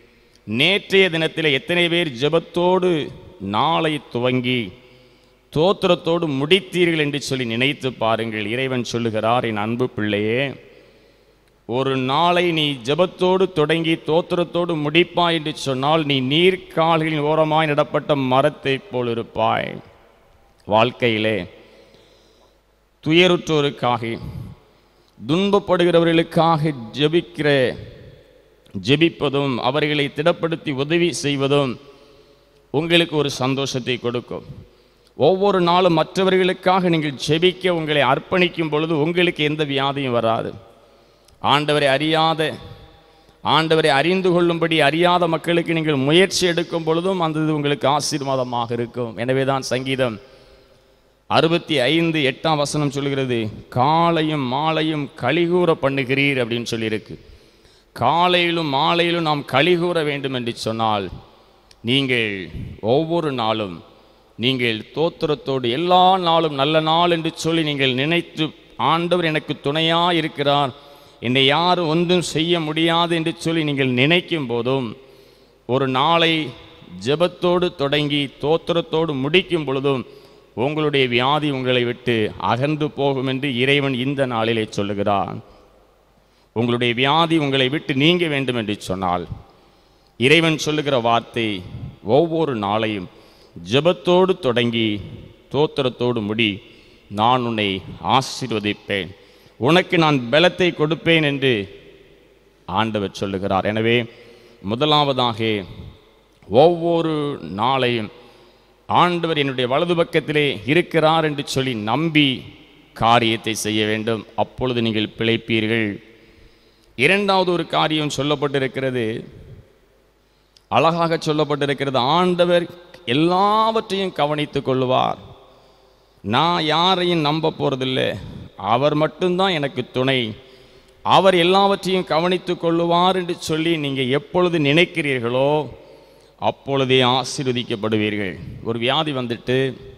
நேற்றைய தினத்தில் எத்தனை பேர் ஜெபத்தோடு நாளை துவங்கி தோத்திரத்தோடு முடித்தீர்கள் என்று சொல்லி நினைத்து பாருங்கள் இறைவன் சொல்லுகிறார் என் அன்பு பிள்ளையே ஒரு நாளை நீ ஜெபத்தோடு தொடங்கி தோத்திரத்தோடு முடிப்பாய் என்று சொன்னால் நீ நீர்க்கால்களின் ஓரமாய் நடப்பட்ட மரத்தைப் போல் இருப்பாய் வாழ்க்கையிலே துயருற்றோருக்காக துன்பப்படுகிறவர்களுக்காக ஜெபிக்கிற ஜெபிப்பதும் அவர்களை திடப்படுத்தி உதவி செய்வதும் உங்களுக்கு ஒரு சந்தோஷத்தை கொடுக்கும் ஒவ்வொரு நாளும் மற்றவர்களுக்காக நீங்கள் ஜெபிக்க உங்களை அர்ப்பணிக்கும் பொழுது உங்களுக்கு எந்த வியாதியும் வராது ஆண்டவரை அறியாத ஆண்டவரை அறிந்து கொள்ளும்படி அறியாத மக்களுக்கு நீங்கள் முயற்சி எடுக்கும் பொழுதும் அந்த இது உங்களுக்கு ஆசீர்வாதமாக இருக்கும் எனவே தான் சங்கீதம் அறுபத்தி ஐந்து எட்டாம் வசனம் சொல்கிறது காலையும் மாலையும் கலிகூற பண்ணுகிறீர் அப்படின்னு சொல்லியிருக்கு காலையிலும் மாலையிலும் நாம் கலிகூற வேண்டும் என்று சொன்னால் நீங்கள் ஒவ்வொரு நாளும் நீங்கள் தோத்திரத்தோடு எல்லா நாளும் நல்ல நாள் என்று சொல்லி நீங்கள் நினைத்து ஆண்டவர் எனக்கு துணையாக இருக்கிறார் என்னை யாரும் ஒன்றும் செய்ய முடியாது என்று சொல்லி நீங்கள் நினைக்கும் போதும் ஒரு நாளை ஜெபத்தோடு தொடங்கி தோத்திரத்தோடு முடிக்கும் பொழுதும் உங்களுடைய வியாதி உங்களை விட்டு அகன்று போகும் என்று இறைவன் இந்த நாளிலே சொல்லுகிறான் உங்களுடைய வியாதி உங்களை விட்டு நீங்க வேண்டும் என்று சொன்னால் இறைவன் சொல்லுகிற வார்த்தை ஒவ்வொரு நாளையும் ஜெபத்தோடு தொடங்கி தோத்திரத்தோடு முடி நான் உன்னை ஆசீர்வதிப்பேன் உனக்கு நான் பலத்தை கொடுப்பேன் என்று ஆண்டவர் சொல்லுகிறார் எனவே முதலாவதாக ஒவ்வொரு நாளையும் ஆண்டவர் என்னுடைய வலது பக்கத்திலே இருக்கிறார் என்று சொல்லி நம்பி காரியத்தை செய்ய வேண்டும் அப்பொழுது நீங்கள் பிழைப்பீர்கள் இரண்டாவது ஒரு காரியம் சொல்லப்பட்டிருக்கிறது அழகாக சொல்லப்பட்டிருக்கிறது ஆண்டவர் எல்லாவற்றையும் கவனித்துக் கொள்வார் நான் யாரையும் நம்ப போறதில்லை அவர் மட்டும்தான் எனக்கு துணை அவர் எல்லாவற்றையும் கவனித்துக் கொள்ளுவார் என்று சொல்லி நீங்கள் எப்பொழுது நினைக்கிறீர்களோ அப்பொழுதே ஆசீர்வதிக்கப்படுவீர்கள் ஒரு வியாதி வந்துட்டு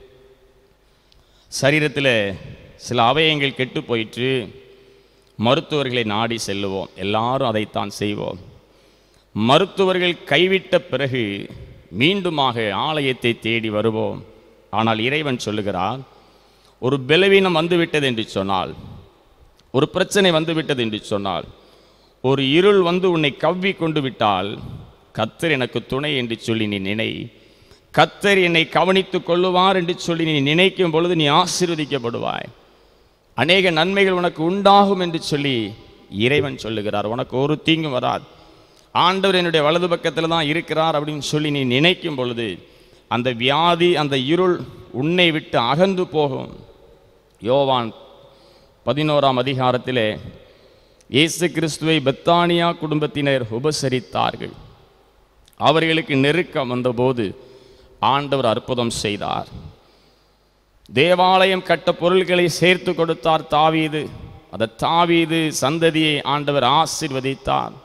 சரீரத்தில் சில அவயங்கள் கெட்டு போயிற்று மருத்துவர்களை நாடி செல்லுவோம் எல்லாரும் அதைத்தான் செய்வோம் மருத்துவர்கள் கைவிட்ட பிறகு மீண்டுமாக ஆலயத்தை தேடி வருவோம் ஆனால் இறைவன் சொல்லுகிறார் ஒரு பலவீனம் வந்துவிட்டது என்று சொன்னால் ஒரு பிரச்சனை வந்துவிட்டது என்று சொன்னால் ஒரு இருள் வந்து உன்னை கவ்வி கொண்டு விட்டால் கத்தர் எனக்கு துணை என்று சொல்லி நீ நினை கத்தர் என்னை கவனித்துக் கொள்ளுவார் என்று சொல்லி நீ நினைக்கும் பொழுது நீ ஆசீர்வதிக்கப்படுவாய் அநேக நன்மைகள் உனக்கு உண்டாகும் என்று சொல்லி இறைவன் சொல்லுகிறார் உனக்கு ஒரு தீங்கும் வராது ஆண்டவர் என்னுடைய வலது பக்கத்தில் தான் இருக்கிறார் அப்படின்னு சொல்லி நீ நினைக்கும் பொழுது அந்த வியாதி அந்த இருள் உன்னை விட்டு அகன்று போகும் யோவான் பதினோராம் அதிகாரத்திலே இயேசு கிறிஸ்துவை பெத்தானியா குடும்பத்தினர் உபசரித்தார்கள் அவர்களுக்கு நெருக்கம் வந்தபோது ஆண்டவர் அற்புதம் செய்தார் தேவாலயம் கட்ட பொருள்களை சேர்த்து கொடுத்தார் தாவீது அந்த தாவீது சந்ததியை ஆண்டவர் ஆசீர்வதித்தார்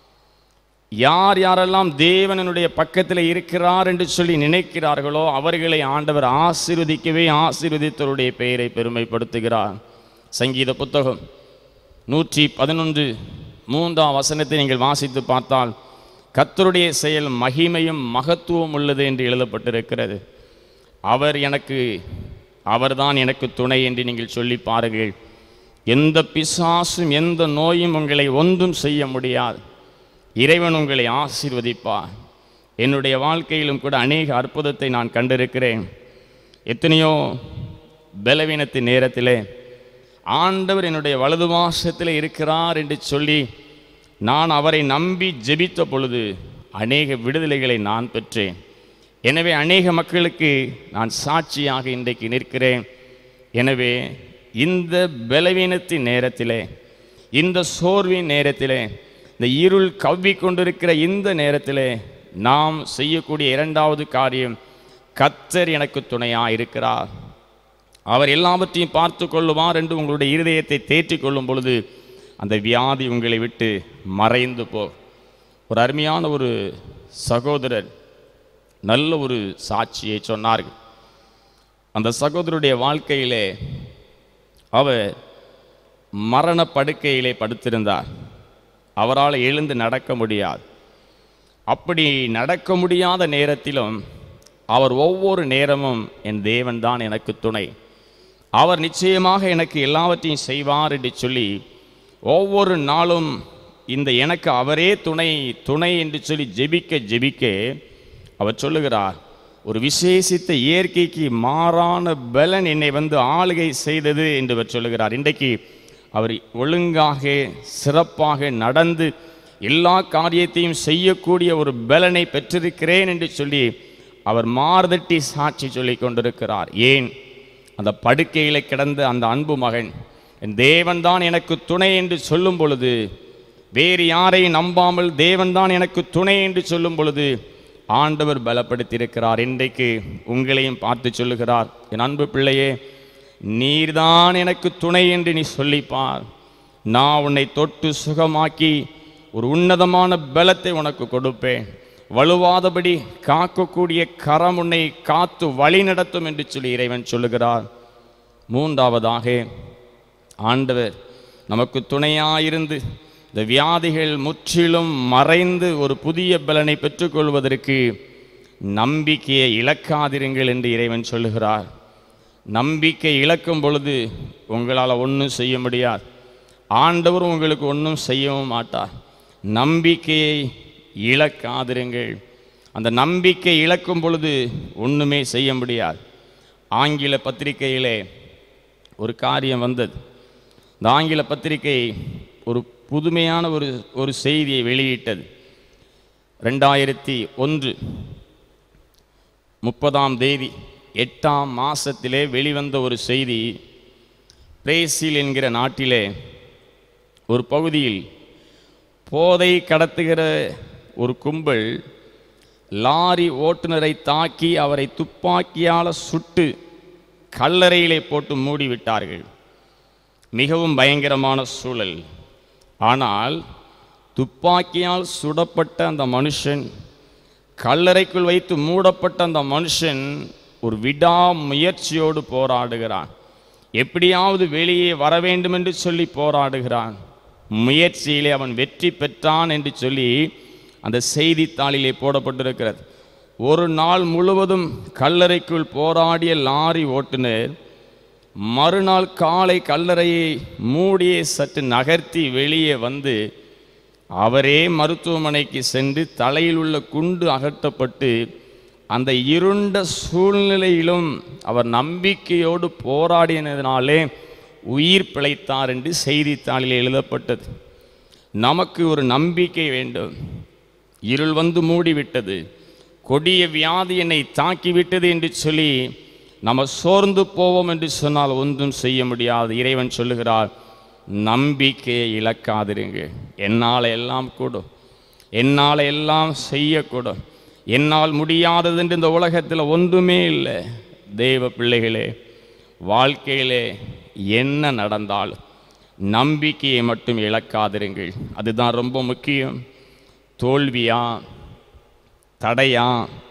யார் யாரெல்லாம் தேவனனுடைய பக்கத்தில் இருக்கிறார் என்று சொல்லி நினைக்கிறார்களோ அவர்களை ஆண்டவர் ஆசீர்வதிக்கவே ஆசீர்வதித்தவருடைய பெயரை பெருமைப்படுத்துகிறார் சங்கீத புத்தகம் நூற்றி பதினொன்று மூன்றாம் வசனத்தை நீங்கள் வாசித்து பார்த்தால் கர்த்தருடைய செயல் மகிமையும் மகத்துவம் உள்ளது என்று எழுதப்பட்டிருக்கிறது அவர் எனக்கு அவர்தான் எனக்கு துணை என்று நீங்கள் சொல்லி பாருங்கள் எந்த பிசாசும் எந்த நோயும் உங்களை ஒன்றும் செய்ய முடியாது இறைவன் உங்களை ஆசீர்வதிப்பார் என்னுடைய வாழ்க்கையிலும் கூட அநேக அற்புதத்தை நான் கண்டிருக்கிறேன் எத்தனையோ பலவீனத்தின் நேரத்திலே ஆண்டவர் என்னுடைய வலது வாசத்தில் இருக்கிறார் என்று சொல்லி நான் அவரை நம்பி ஜெபித்த பொழுது அநேக விடுதலைகளை நான் பெற்றேன் எனவே அநேக மக்களுக்கு நான் சாட்சியாக இன்றைக்கு நிற்கிறேன் எனவே இந்த பலவீனத்தின் நேரத்திலே இந்த சோர்வின் நேரத்திலே இந்த இருள் கவ்வி கொண்டிருக்கிற இந்த நேரத்திலே நாம் செய்யக்கூடிய இரண்டாவது காரியம் கத்தர் எனக்கு துணையாக இருக்கிறார் அவர் எல்லாவற்றையும் பார்த்து கொள்ளுவார் என்று உங்களுடைய இருதயத்தை தேற்றிக் கொள்ளும் பொழுது அந்த வியாதி உங்களை விட்டு மறைந்து போ ஒரு அருமையான ஒரு சகோதரர் நல்ல ஒரு சாட்சியை சொன்னார்கள் அந்த சகோதரருடைய வாழ்க்கையிலே அவர் மரண படுக்கையிலே படுத்திருந்தார் அவரால் எழுந்து நடக்க முடியாது அப்படி நடக்க முடியாத நேரத்திலும் அவர் ஒவ்வொரு நேரமும் என் தேவன்தான் எனக்கு துணை அவர் நிச்சயமாக எனக்கு எல்லாவற்றையும் செய்வார் என்று சொல்லி ஒவ்வொரு நாளும் இந்த எனக்கு அவரே துணை துணை என்று சொல்லி ஜெபிக்க ஜெபிக்க அவர் சொல்லுகிறார் ஒரு விசேஷித்த இயற்கைக்கு மாறான பலன் என்னை வந்து ஆளுகை செய்தது என்று அவர் சொல்லுகிறார் இன்றைக்கு அவர் ஒழுங்காக சிறப்பாக நடந்து எல்லா காரியத்தையும் செய்யக்கூடிய ஒரு பலனை பெற்றிருக்கிறேன் என்று சொல்லி அவர் மார்தட்டி சாட்சி சொல்லிக் கொண்டிருக்கிறார் ஏன் அந்த படுக்கையில கிடந்த அந்த அன்பு மகன் என் தேவன்தான் எனக்கு துணை என்று சொல்லும் பொழுது வேறு யாரையும் நம்பாமல் தேவன்தான் எனக்கு துணை என்று சொல்லும் பொழுது ஆண்டவர் பலப்படுத்தியிருக்கிறார் இன்றைக்கு உங்களையும் பார்த்து சொல்லுகிறார் என் அன்பு பிள்ளையே நீர்தான் எனக்கு துணை என்று நீ சொல்லிப்பார் நான் உன்னை தொட்டு சுகமாக்கி ஒரு உன்னதமான பலத்தை உனக்கு கொடுப்பேன் வலுவாதபடி காக்கக்கூடிய கரம் உன்னை காத்து வழி நடத்தும் என்று சொல்லி இறைவன் சொல்லுகிறார் மூன்றாவதாக ஆண்டவர் நமக்கு துணையாயிருந்து இந்த வியாதிகள் முற்றிலும் மறைந்து ஒரு புதிய பலனை பெற்றுக்கொள்வதற்கு நம்பிக்கையை இழக்காதிருங்கள் என்று இறைவன் சொல்லுகிறார் நம்பிக்கை இழக்கும் பொழுது உங்களால் ஒன்றும் செய்ய முடியாது ஆண்டவர் உங்களுக்கு ஒன்றும் செய்யவும் மாட்டார் நம்பிக்கையை இழக்காதிருங்கள் அந்த நம்பிக்கை இழக்கும் பொழுது ஒன்றுமே செய்ய முடியாது ஆங்கில பத்திரிகையிலே ஒரு காரியம் வந்தது இந்த ஆங்கில பத்திரிகை ஒரு புதுமையான ஒரு ஒரு செய்தியை வெளியிட்டது ரெண்டாயிரத்தி ஒன்று முப்பதாம் தேதி எட்டாம் மாசத்திலே வெளிவந்த ஒரு செய்தி பிரேசில் என்கிற நாட்டிலே ஒரு பகுதியில் போதை கடத்துகிற ஒரு கும்பல் லாரி ஓட்டுநரை தாக்கி அவரை துப்பாக்கியால் சுட்டு கல்லறையிலே போட்டு மூடிவிட்டார்கள் மிகவும் பயங்கரமான சூழல் ஆனால் துப்பாக்கியால் சுடப்பட்ட அந்த மனுஷன் கல்லறைக்குள் வைத்து மூடப்பட்ட அந்த மனுஷன் ஒரு விடாமுயற்சியோடு போராடுகிறான் எப்படியாவது வெளியே வர வேண்டும் என்று சொல்லி போராடுகிறான் முயற்சியிலே அவன் வெற்றி பெற்றான் என்று சொல்லி அந்த செய்தித்தாளிலே போடப்பட்டிருக்கிறது ஒரு நாள் முழுவதும் கல்லறைக்குள் போராடிய லாரி ஓட்டுநர் மறுநாள் காலை கல்லறையை மூடியே சற்று நகர்த்தி வெளியே வந்து அவரே மருத்துவமனைக்கு சென்று தலையில் உள்ள குண்டு அகற்றப்பட்டு அந்த இருண்ட சூழ்நிலையிலும் அவர் நம்பிக்கையோடு போராடினதினாலே உயிர் பிழைத்தார் என்று செய்தித்தாளில் எழுதப்பட்டது நமக்கு ஒரு நம்பிக்கை வேண்டும் இருள் வந்து மூடிவிட்டது கொடிய வியாதி என்னை தாக்கிவிட்டது என்று சொல்லி நம்ம சோர்ந்து போவோம் என்று சொன்னால் ஒன்றும் செய்ய முடியாது இறைவன் சொல்லுகிறார் நம்பிக்கையை இழக்காதிருங்க என்னால் எல்லாம் கூடும் என்னால் எல்லாம் செய்யக்கூடும் என்னால் முடியாதது என்று இந்த உலகத்தில் ஒன்றுமே இல்லை தெய்வ பிள்ளைகளே வாழ்க்கையிலே என்ன நடந்தாலும் நம்பிக்கையை மட்டும் இழக்காதிருங்கள் அதுதான் ரொம்ப முக்கியம் தோல்வியா தடையா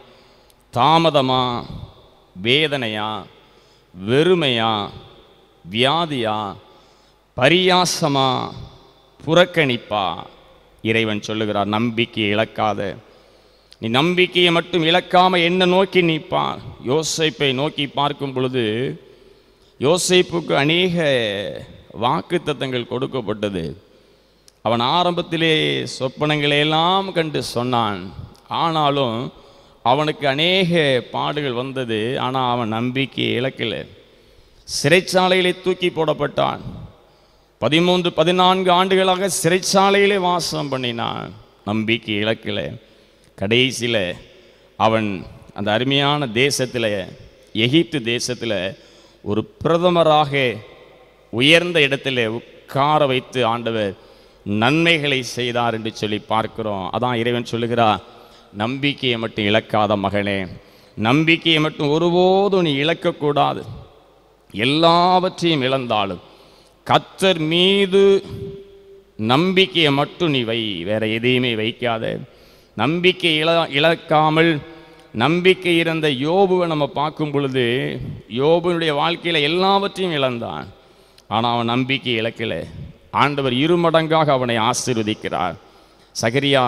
தாமதமா வேதனையா வெறுமையா வியாதியா பரியாசமா புறக்கணிப்பா இறைவன் சொல்லுகிறார் நம்பிக்கையை இழக்காத நீ நம்பிக்கையை மட்டும் இழக்காம என்ன நோக்கி நிற்பான் யோசைப்பை நோக்கி பார்க்கும் பொழுது யோசைப்புக்கு அநேக வாக்குத்தத்தங்கள் கொடுக்கப்பட்டது அவன் ஆரம்பத்திலே சொப்பனங்களை எல்லாம் கண்டு சொன்னான் ஆனாலும் அவனுக்கு அநேக பாடுகள் வந்தது ஆனால் அவன் நம்பிக்கையை இழக்கலை சிறைச்சாலையிலே தூக்கி போடப்பட்டான் பதிமூன்று பதினான்கு ஆண்டுகளாக சிறைச்சாலையிலே வாசம் பண்ணினான் நம்பிக்கை இழக்கலை கடைசியில் அவன் அந்த அருமையான தேசத்தில் எகிப்து தேசத்தில் ஒரு பிரதமராக உயர்ந்த இடத்துல உட்கார வைத்து ஆண்டவர் நன்மைகளை செய்தார் என்று சொல்லி பார்க்கிறோம் அதான் இறைவன் சொல்லுகிறார் நம்பிக்கையை மட்டும் இழக்காத மகனே நம்பிக்கையை மட்டும் ஒருபோதும் நீ இழக்கக்கூடாது எல்லாவற்றையும் இழந்தாலும் கத்தர் மீது நம்பிக்கையை மட்டும் நீ வை வேற எதையுமே வைக்காத நம்பிக்கை இழ இழக்காமல் நம்பிக்கை இருந்த யோபுவை நம்ம பார்க்கும் பொழுது யோபுனுடைய வாழ்க்கையில் எல்லாவற்றையும் இழந்தான் ஆனால் அவன் நம்பிக்கை இழக்கலை ஆண்டவர் இருமடங்காக அவனை ஆசீர்வதிக்கிறார் சகரியா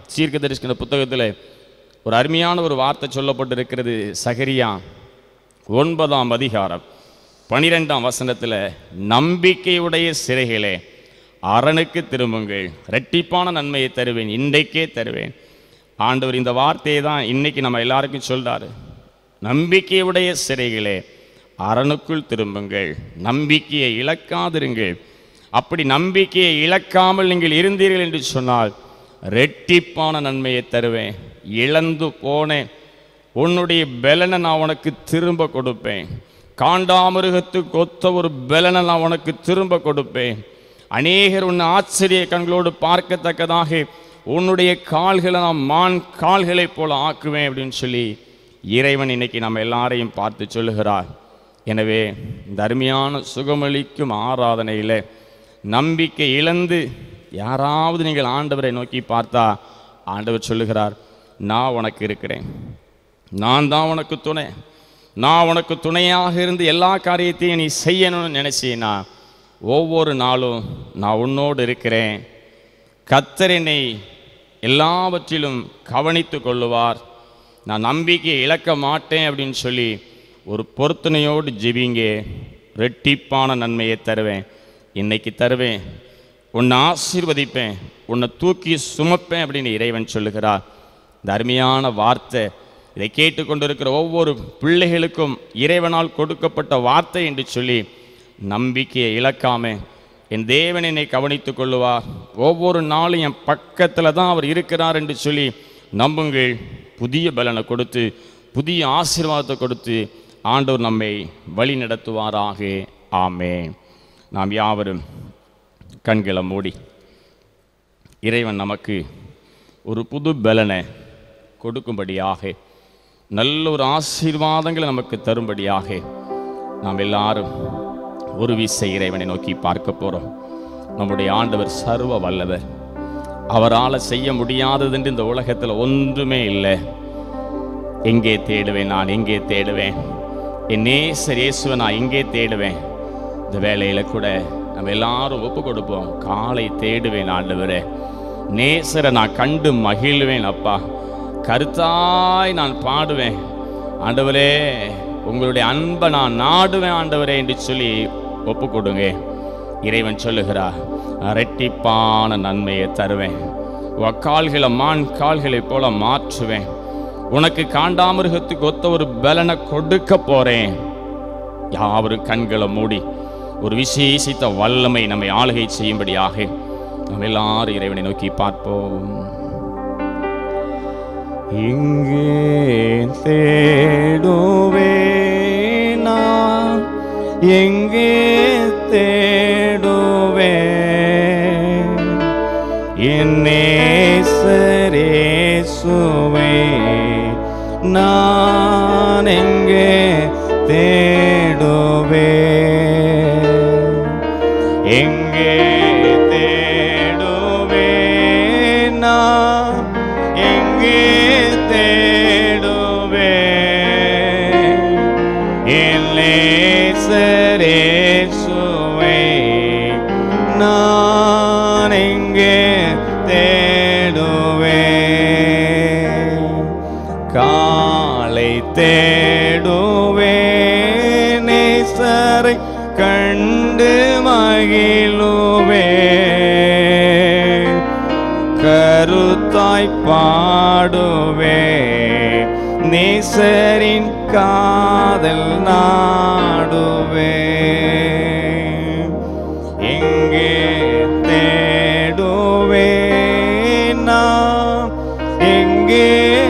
சீர்க்க தரிசன புத்தகத்தில் ஒரு அருமையான ஒரு வார்த்தை சொல்லப்பட்டிருக்கிறது சகரியா ஒன்பதாம் அதிகாரம் பனிரெண்டாம் வசனத்தில் நம்பிக்கையுடைய சிறைகளே அரணுக்கு திரும்புங்கள் ரெட்டிப்பான நன்மையை தருவேன் இன்றைக்கே தருவேன் ஆண்டவர் இந்த வார்த்தையை தான் இன்னைக்கு நம்ம எல்லாருக்கும் சொல்றாரு நம்பிக்கையுடைய சிறைகளே அரணுக்குள் திரும்புங்கள் நம்பிக்கையை இழக்காதிருங்கள் அப்படி நம்பிக்கையை இழக்காமல் நீங்கள் இருந்தீர்கள் என்று சொன்னால் ரெட்டிப்பான நன்மையை தருவேன் இழந்து போனேன் உன்னுடைய பலனை நான் உனக்கு திரும்ப கொடுப்பேன் காண்டாமிருகத்துக்கு ஒத்த ஒரு பலனை நான் உனக்கு திரும்ப கொடுப்பேன் அநேகர் உன்னை ஆச்சரிய கண்களோடு பார்க்கத்தக்கதாக உன்னுடைய கால்களை நான் மான் கால்களைப் போல ஆக்குவேன் அப்படின்னு சொல்லி இறைவன் இன்னைக்கு நம்ம எல்லாரையும் பார்த்து சொல்லுகிறார் எனவே இந்த அருமையான சுகமளிக்கும் ஆராதனையில் நம்பிக்கை இழந்து யாராவது நீங்கள் ஆண்டவரை நோக்கி பார்த்தா ஆண்டவர் சொல்லுகிறார் நான் உனக்கு இருக்கிறேன் நான் தான் உனக்கு துணை நான் உனக்கு துணையாக இருந்து எல்லா காரியத்தையும் நீ செய்யணும்னு நினைச்சீனா ஒவ்வொரு நாளும் நான் உன்னோடு இருக்கிறேன் கத்தர் என்னை எல்லாவற்றிலும் கவனித்து கொள்ளுவார் நான் நம்பிக்கையை இழக்க மாட்டேன் அப்படின்னு சொல்லி ஒரு பொருத்தனையோடு ஜெபிங்க ரெட்டிப்பான நன்மையை தருவேன் இன்னைக்கு தருவேன் உன்னை ஆசீர்வதிப்பேன் உன்னை தூக்கி சுமப்பேன் அப்படின்னு இறைவன் சொல்லுகிறார் இந்த அருமையான வார்த்தை இதை கேட்டுக்கொண்டிருக்கிற ஒவ்வொரு பிள்ளைகளுக்கும் இறைவனால் கொடுக்கப்பட்ட வார்த்தை என்று சொல்லி நம்பிக்கையை இழக்காம என் தேவன் என்னை கவனித்துக் கொள்ளுவார் ஒவ்வொரு நாளும் என் பக்கத்தில் தான் அவர் இருக்கிறார் என்று சொல்லி நம்புங்கள் புதிய பலனை கொடுத்து புதிய ஆசீர்வாதத்தை கொடுத்து ஆண்டவர் நம்மை வழி நடத்துவாராக ஆமே நாம் யாவரும் கண்களை மூடி இறைவன் நமக்கு ஒரு புது பலனை கொடுக்கும்படியாக நல்ல ஒரு ஆசீர்வாதங்களை நமக்கு தரும்படியாக நாம் எல்லாரும் ஒரு விசை இறைவனை நோக்கி பார்க்க போகிறோம் நம்முடைய ஆண்டவர் சர்வ வல்லவர் அவரால் செய்ய முடியாதது என்று இந்த உலகத்தில் ஒன்றுமே இல்லை எங்கே தேடுவேன் நான் எங்கே தேடுவேன் என் நேசர் இயேசுவை நான் எங்கே தேடுவேன் இந்த வேலையில் கூட நம்ம எல்லாரும் ஒப்பு கொடுப்போம் காலை தேடுவேன் ஆண்டவரே நேசரை நான் கண்டு மகிழ்வேன் அப்பா கருத்தாய் நான் பாடுவேன் ஆண்டவரே உங்களுடைய அன்பை நான் நாடுவேன் ஆண்டவரே என்று சொல்லி ஒப்பு கொடுங்க இறைவன் சொல்லுகிறார் ரெட்டிப்பான நன்மையை தருவேன் உன் கால்களை மான் கால்களைப் போல மாற்றுவேன் உனக்கு காண்டாமிருகத்துக்கு ஒத்த ஒரு பலனை கொடுக்க போறேன் யாவரும் கண்களை மூடி ஒரு விசேஷித்த வல்லமை நம்மை ஆளுகை செய்யும்படியாக நம்ம எல்லாரும் இறைவனை நோக்கி பார்ப்போம் இங்கே தேடுவேன் நான் எங்கே தேடுவேன் என் நேசரேசுவே நான் எங்கே தேடுவேன் எங்கே தேடுவேன் நான் எங்கே தேடுவேன் என் நேசரேசுவை நான் எங்கே தேடுவேன் காலை தேடுவேன் நேசரை கண்டு மகிழுவேன் கருத்தாய் பாடுவே நேசரின் காதல் நாடுவே எங்கே தேடுவே நான் எங்கே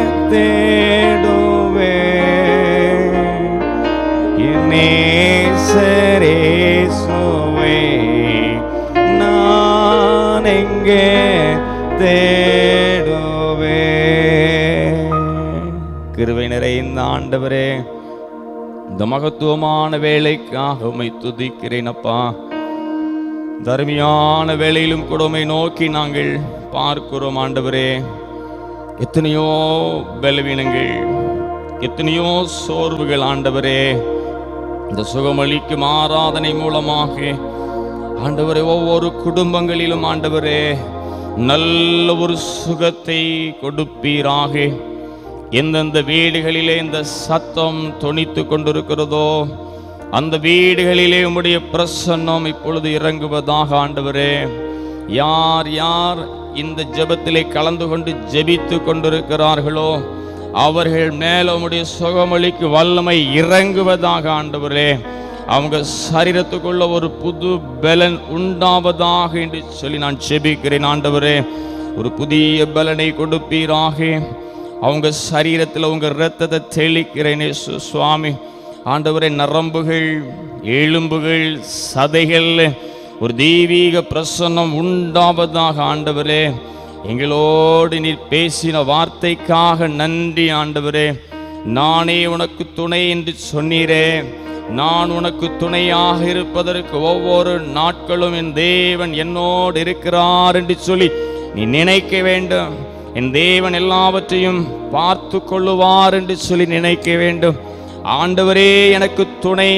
தேடுவே நேசரேசுவே நான் எங்கே தேடுவே கிருவை நிறைந்த ஆண்டவரே இந்த மகத்துவமான வேலைக்காக உம்மை துதிக்கிறேன் அப்பா தருமையான வேலையிலும் கூட உம்மை நோக்கி நாங்கள் பார்க்கிறோம் ஆண்டவரே எத்தனையோ பலவீனங்கள் எத்தனையோ சோர்வுகள் ஆண்டவரே இந்த சுகமளிக்கும் ஆராதனை மூலமாக ஆண்டவரே ஒவ்வொரு குடும்பங்களிலும் ஆண்டவரே நல்ல ஒரு சுகத்தை கொடுப்பீராக எந்தெந்த வீடுகளிலே இந்த சத்தம் தொனித்து கொண்டிருக்கிறதோ அந்த வீடுகளிலே உம்முடைய பிரசன்னம் இப்பொழுது இறங்குவதாக ஆண்டவரே யார் யார் இந்த ஜெபத்திலே கலந்து கொண்டு ஜெபித்து கொண்டிருக்கிறார்களோ அவர்கள் மேல உம்முடைய சுகமளிக்கு வல்லமை இறங்குவதாக ஆண்டவரே அவங்க சரீரத்துக்குள்ள ஒரு புது பலன் உண்டாவதாக என்று சொல்லி நான் ஜெபிக்கிறேன் ஆண்டவரே ஒரு புதிய பலனை கொடுப்பீராக அவங்க சரீரத்தில் உங்க இரத்தத்தை தெளிக்கிறேன் இயேசு சுவாமி ஆண்டவரே நரம்புகள் எலும்புகள் சதைகள் ஒரு தெய்வீக பிரசன்னம் உண்டாவதாக ஆண்டவரே எங்களோடு நீர் பேசின வார்த்தைக்காக நன்றி ஆண்டவரே நானே உனக்கு துணை என்று சொன்னீரே நான் உனக்கு துணையாக இருப்பதற்கு ஒவ்வொரு நாட்களும் என் தேவன் என்னோடு இருக்கிறார் என்று சொல்லி நீ நினைக்க வேண்டும் என் தேவன் எல்லாவற்றையும் பார்த்து கொள்ளுவார் என்று சொல்லி நினைக்க வேண்டும் ஆண்டவரே எனக்கு துணை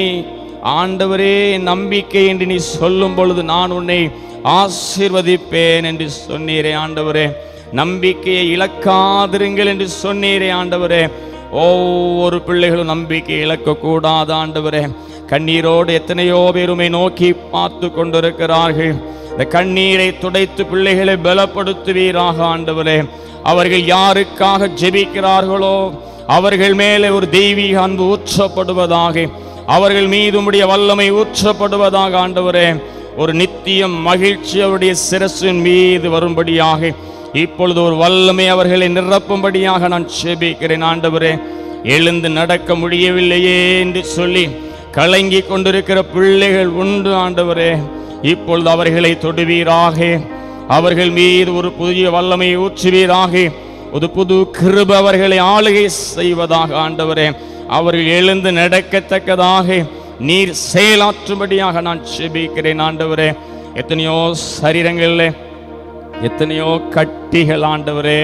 ஆண்டவரே என் நம்பிக்கை என்று நீ சொல்லும் பொழுது நான் உன்னை ஆசீர்வதிப்பேன் என்று சொன்னீரே ஆண்டவரே நம்பிக்கையை இழக்காதிருங்கள் என்று சொன்னீரே ஆண்டவரே ஒவ்வொரு பிள்ளைகளும் நம்பிக்கை இழக்கக்கூடாது ஆண்டவரே கண்ணீரோடு எத்தனையோ பேருமை நோக்கி பார்த்து கொண்டிருக்கிறார்கள் இந்த கண்ணீரை துடைத்து பிள்ளைகளை பலப்படுத்துவீராக ஆண்டவரே அவர்கள் யாருக்காக ஜெபிக்கிறார்களோ அவர்கள் மேலே ஒரு தெய்வீக அன்பு ஊற்றப்படுவதாக அவர்கள் மீது உம்முடைய வல்லமை ஊற்றப்படுவதாக ஆண்டவரே ஒரு நித்திய மகிழ்ச்சி அவருடைய சிரசின் மீது வரும்படியாக இப்பொழுது ஒரு வல்லமை அவர்களை நிரப்பும்படியாக நான் செபிக்கிறேன் ஆண்டவரே எழுந்து நடக்க முடியவில்லையே என்று சொல்லி கலங்கி கொண்டிருக்கிற பிள்ளைகள் உண்டு ஆண்டவரே இப்பொழுது அவர்களை தொடுவீராக அவர்கள் மீது ஒரு புதிய வல்லமையை ஊற்றுவீராக ஒரு புது கிருப அவர்களை ஆளுகை செய்வதாக ஆண்டவரே அவர்கள் எழுந்து நடக்கத்தக்கதாக நீர் செயலாற்றும்படியாக நான் செபிக்கிறேன் ஆண்டவரே எத்தனையோ சரீரங்களில் எத்தனையோ கட்டிகள் ஆண்டவரே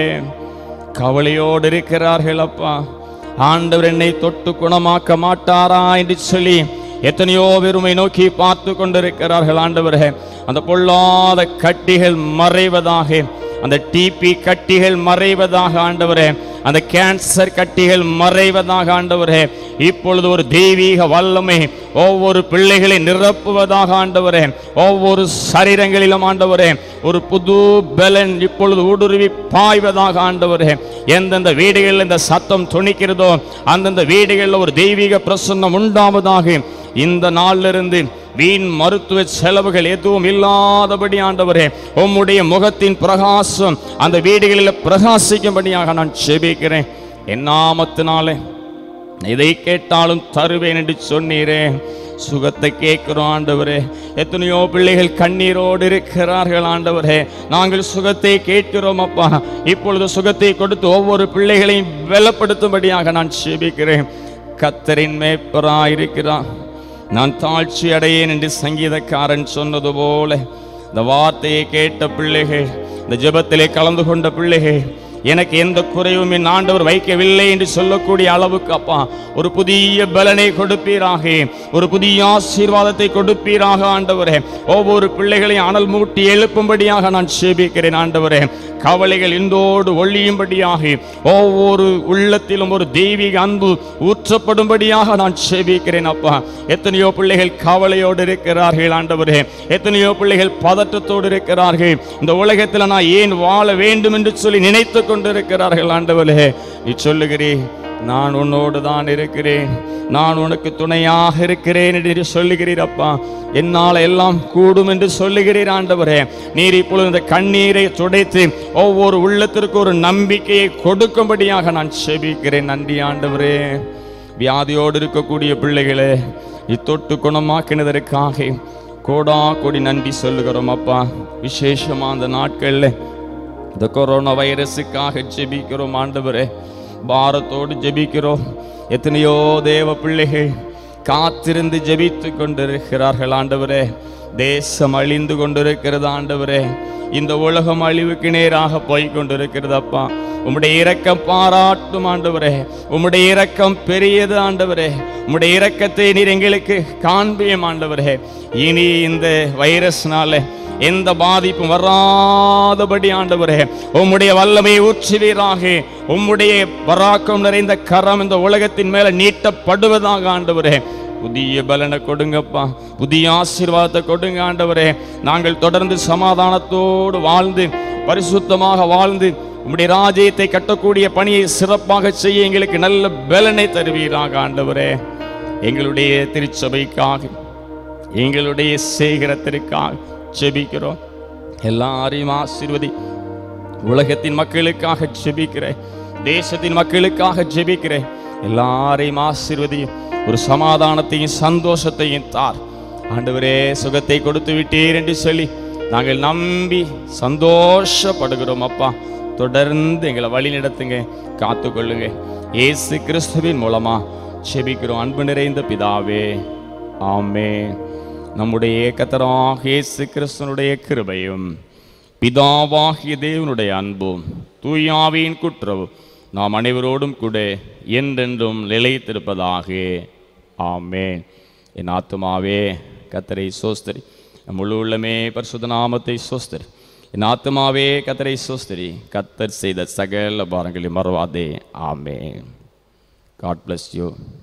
கவலையோடு இருக்கிறார்கள் அப்பா ஆண்டவர் என்னை தொட்டு குணமாக்க மாட்டாரா என்று சொல்லி எத்தனையோ பெருமை நோக்கி பார்த்து கொண்டிருக்கிறார்கள் ஆண்டவரே அந்த பொல்லாத கட்டிகள் மறைவதாக அந்த டிபி கட்டிகள் மறைவதாக ஆண்டவரே அந்த கேன்சர் கட்டிகள் மறைவதாக ஆண்டவரே இப்பொழுது ஒரு தெய்வீக வல்லமை ஒவ்வொரு பிள்ளைகளை நிரப்புவதாக ஆண்டவரே ஒவ்வொரு சரீரங்களிலும் ஆண்டவரே ஒரு புது பலன் இப்பொழுது ஊடுருவி பாய்வதாக ஆண்டவரே எந்தெந்த வீடுகளில் இந்த சத்தம் துணிக்கிறதோ அந்தந்த வீடுகளில் ஒரு தெய்வீக பிரசன்னம் உண்டாவதாக இந்த நாளிலிருந்து வீண் மருத்துவ செலவுகள் எதுவும் இல்லாதபடி ஆண்டவரே உம்முடைய முகத்தின் பிரகாசம் அந்த வீடுகளில் பிரகாசிக்கும்படியாக நான் செபிக்கிறேன் என் நாமத்தினாலே எதை கேட்டாலும் தருவேன் என்று சொன்னீரே சுகத்தை கேட்கிறோம் ஆண்டவரே எத்தனையோ பிள்ளைகள் கண்ணீரோடு இருக்கிறார்கள் ஆண்டவரே நாங்கள் சுகத்தை கேட்கிறோம் அப்பா இப்பொழுது சுகத்தை கொடுத்து ஒவ்வொரு பிள்ளைகளையும் பலப்படுத்தும்படியாக நான் செபிக்கிறேன் கத்தரின் மேய்ப்பராயிருக்கிறான் நான் தாழ்ச்சி அடையேன் என்று சங்கீதக்காரன் சொன்னது போல இந்த வார்த்தையை கேட்ட பிள்ளைகள் இந்த ஜெபத்திலே கலந்து கொண்ட பிள்ளைகள் எனக்கு எந்த குறைவும் என் ஆண்டவர் வைக்கவில்லை என்று சொல்லக்கூடிய அளவுக்கு அப்பா ஒரு புதிய பலனை கொடுப்பீராக ஒரு புதிய ஆசீர்வாதத்தை கொடுப்பீராக ஆண்டவரே ஒவ்வொரு பிள்ளைகளையும் அனல் மூட்டி எழுப்பும்படியாக நான் சேபிக்கிறேன் ஆண்டவரே கவலைகள் இந்தோடு ஒழியும்படியாக ஒவ்வொரு உள்ளத்திலும் ஒரு தெய்வீக அன்பு ஊற்றப்படும்படியாக நான் சேபிக்கிறேன் அப்பா எத்தனையோ பிள்ளைகள் கவலையோடு இருக்கிறார்கள் ஆண்டவரே எத்தனையோ பிள்ளைகள் பதற்றத்தோடு இருக்கிறார்கள் இந்த உலகத்தில் நான் ஏன் வாழ வேண்டும் என்று சொல்லி நினைத்து கொண்டிருக்கிறார்கள் ஆண்டவரே நீ சொல்லுகிறேன் நான் உன்னோடு தான் இருக்கிறேன் நான் உனக்கு துணையாக இருக்கிறேன் என்று சொல்லுகிறீர் அப்பா என்னால் எல்லாம் கூடும் என்று சொல்லுகிறீர் ஆண்டவரே நீர் இப்பொழுது இந்த கண்ணீரை துடைத்து ஒவ்வொரு உள்ளத்திற்கு ஒரு நம்பிக்கையை கொடுக்கும்படியாக நான் செபிக்கிறேன் நன்றி ஆண்டவரே வியாதியோடு இருக்கக்கூடிய பிள்ளைகளே இத்தொட்டு குணமாக்கினதற்காக கோடா கோடி நன்றி சொல்லுகிறோம் அப்பா விசேஷமா அந்த நாட்களில் இந்த கொரோனா வைரஸுக்காக ஜெபிக்கிறோம் ஆண்டவரே பாரத்தோடு ஜெபிக்கிறோம் எத்தனையோ தேவ பிள்ளைகள் காத்திருந்து ஜெபித்து கொண்டிருக்கிறார்கள் ஆண்டவரே தேசம் அழிந்து கொண்டிருக்கிறது ஆண்டவரே இந்த உலகம் அழிவுக்கு நேராக போய் கொண்டிருக்கிறது அப்பா உம்முடைய இரக்கம் பாராட்டும் ஆண்டவரே உம்முடைய இரக்கம் பெரியது ஆண்டவரே உம்முடைய இரக்கத்தை நீர் எங்களுக்கு காண்பியும் ஆண்டவரே இனி இந்த வைரஸ்னால எந்த பாதிப்பும் வராதபடி ஆண்டவரே உம்முடைய வல்லமை ஊற்றுவீராக உம்முடைய பராக்கம் நிறைந்த கரம் இந்த உலகத்தின் மேல நீட்டப்படுவதாக ஆண்டவரே புதிய பலனை கொடுங்கப்பா புதிய ஆசீர்வாதத்தை கொடுங்க ஆண்டவரே நாங்கள் தொடர்ந்து சமாதானத்தோடு வாழ்ந்து பரிசுத்தமாக வாழ்ந்து உம்முடைய ராஜ்யத்தை கட்டக்கூடிய பணியை சிறப்பாக செய்ய எங்களுக்கு நல்ல பலனை தருவீராக ஆண்டவரே எங்களுடைய திருச்சபைக்காக எங்களுடைய சேகரத்திற்காக ஜெபிக்கிறோம் எல்லாரையும் ஆசீர்வதி உலகத்தின் மக்களுக்காக ஜெபிக்கிறேன் தேசத்தின் மக்களுக்காக ஜெபிக்கிறேன் எல்லாரையும் ஆசீர்வதியும் ஒரு சமாதானத்தையும் சந்தோஷத்தையும் தார் ஆண்டவரே சுகத்தை கொடுத்து விட்டீர் என்று சொல்லி நாங்கள் நம்பி சந்தோஷப்படுகிறோம் அப்பா தொடர்ந்து எங்களை வழி நடத்துங்க காத்துக்கொள்ளுங்க இயேசு கிறிஸ்துவின் மூலமா செபிக்கிறோம் அன்பு நிறைந்த பிதாவே ஆமென் நம்முடைய கத்தராக இயேசு கிறிஸ்துனுடைய கிருபையும் பிதாவாகிய தேவனுடைய அன்பும் தூயாவின் குற்றவும் நாம் அனைவரோடும் கூட என்றென்றும் நிலைத்திருப்பதாக ஆமென் என் ஆத்துமாவே கத்தரை சோஸ்தரி என் முழு உள்ளமே பரிசுத்த நாமத்தை சோஸ்தரி என் ஆத்துமாவே கத்தரை சோஸ்தரி கத்தர் செய்த சகல பாரங்களையும் மறவாதே ஆமென் காட் bless you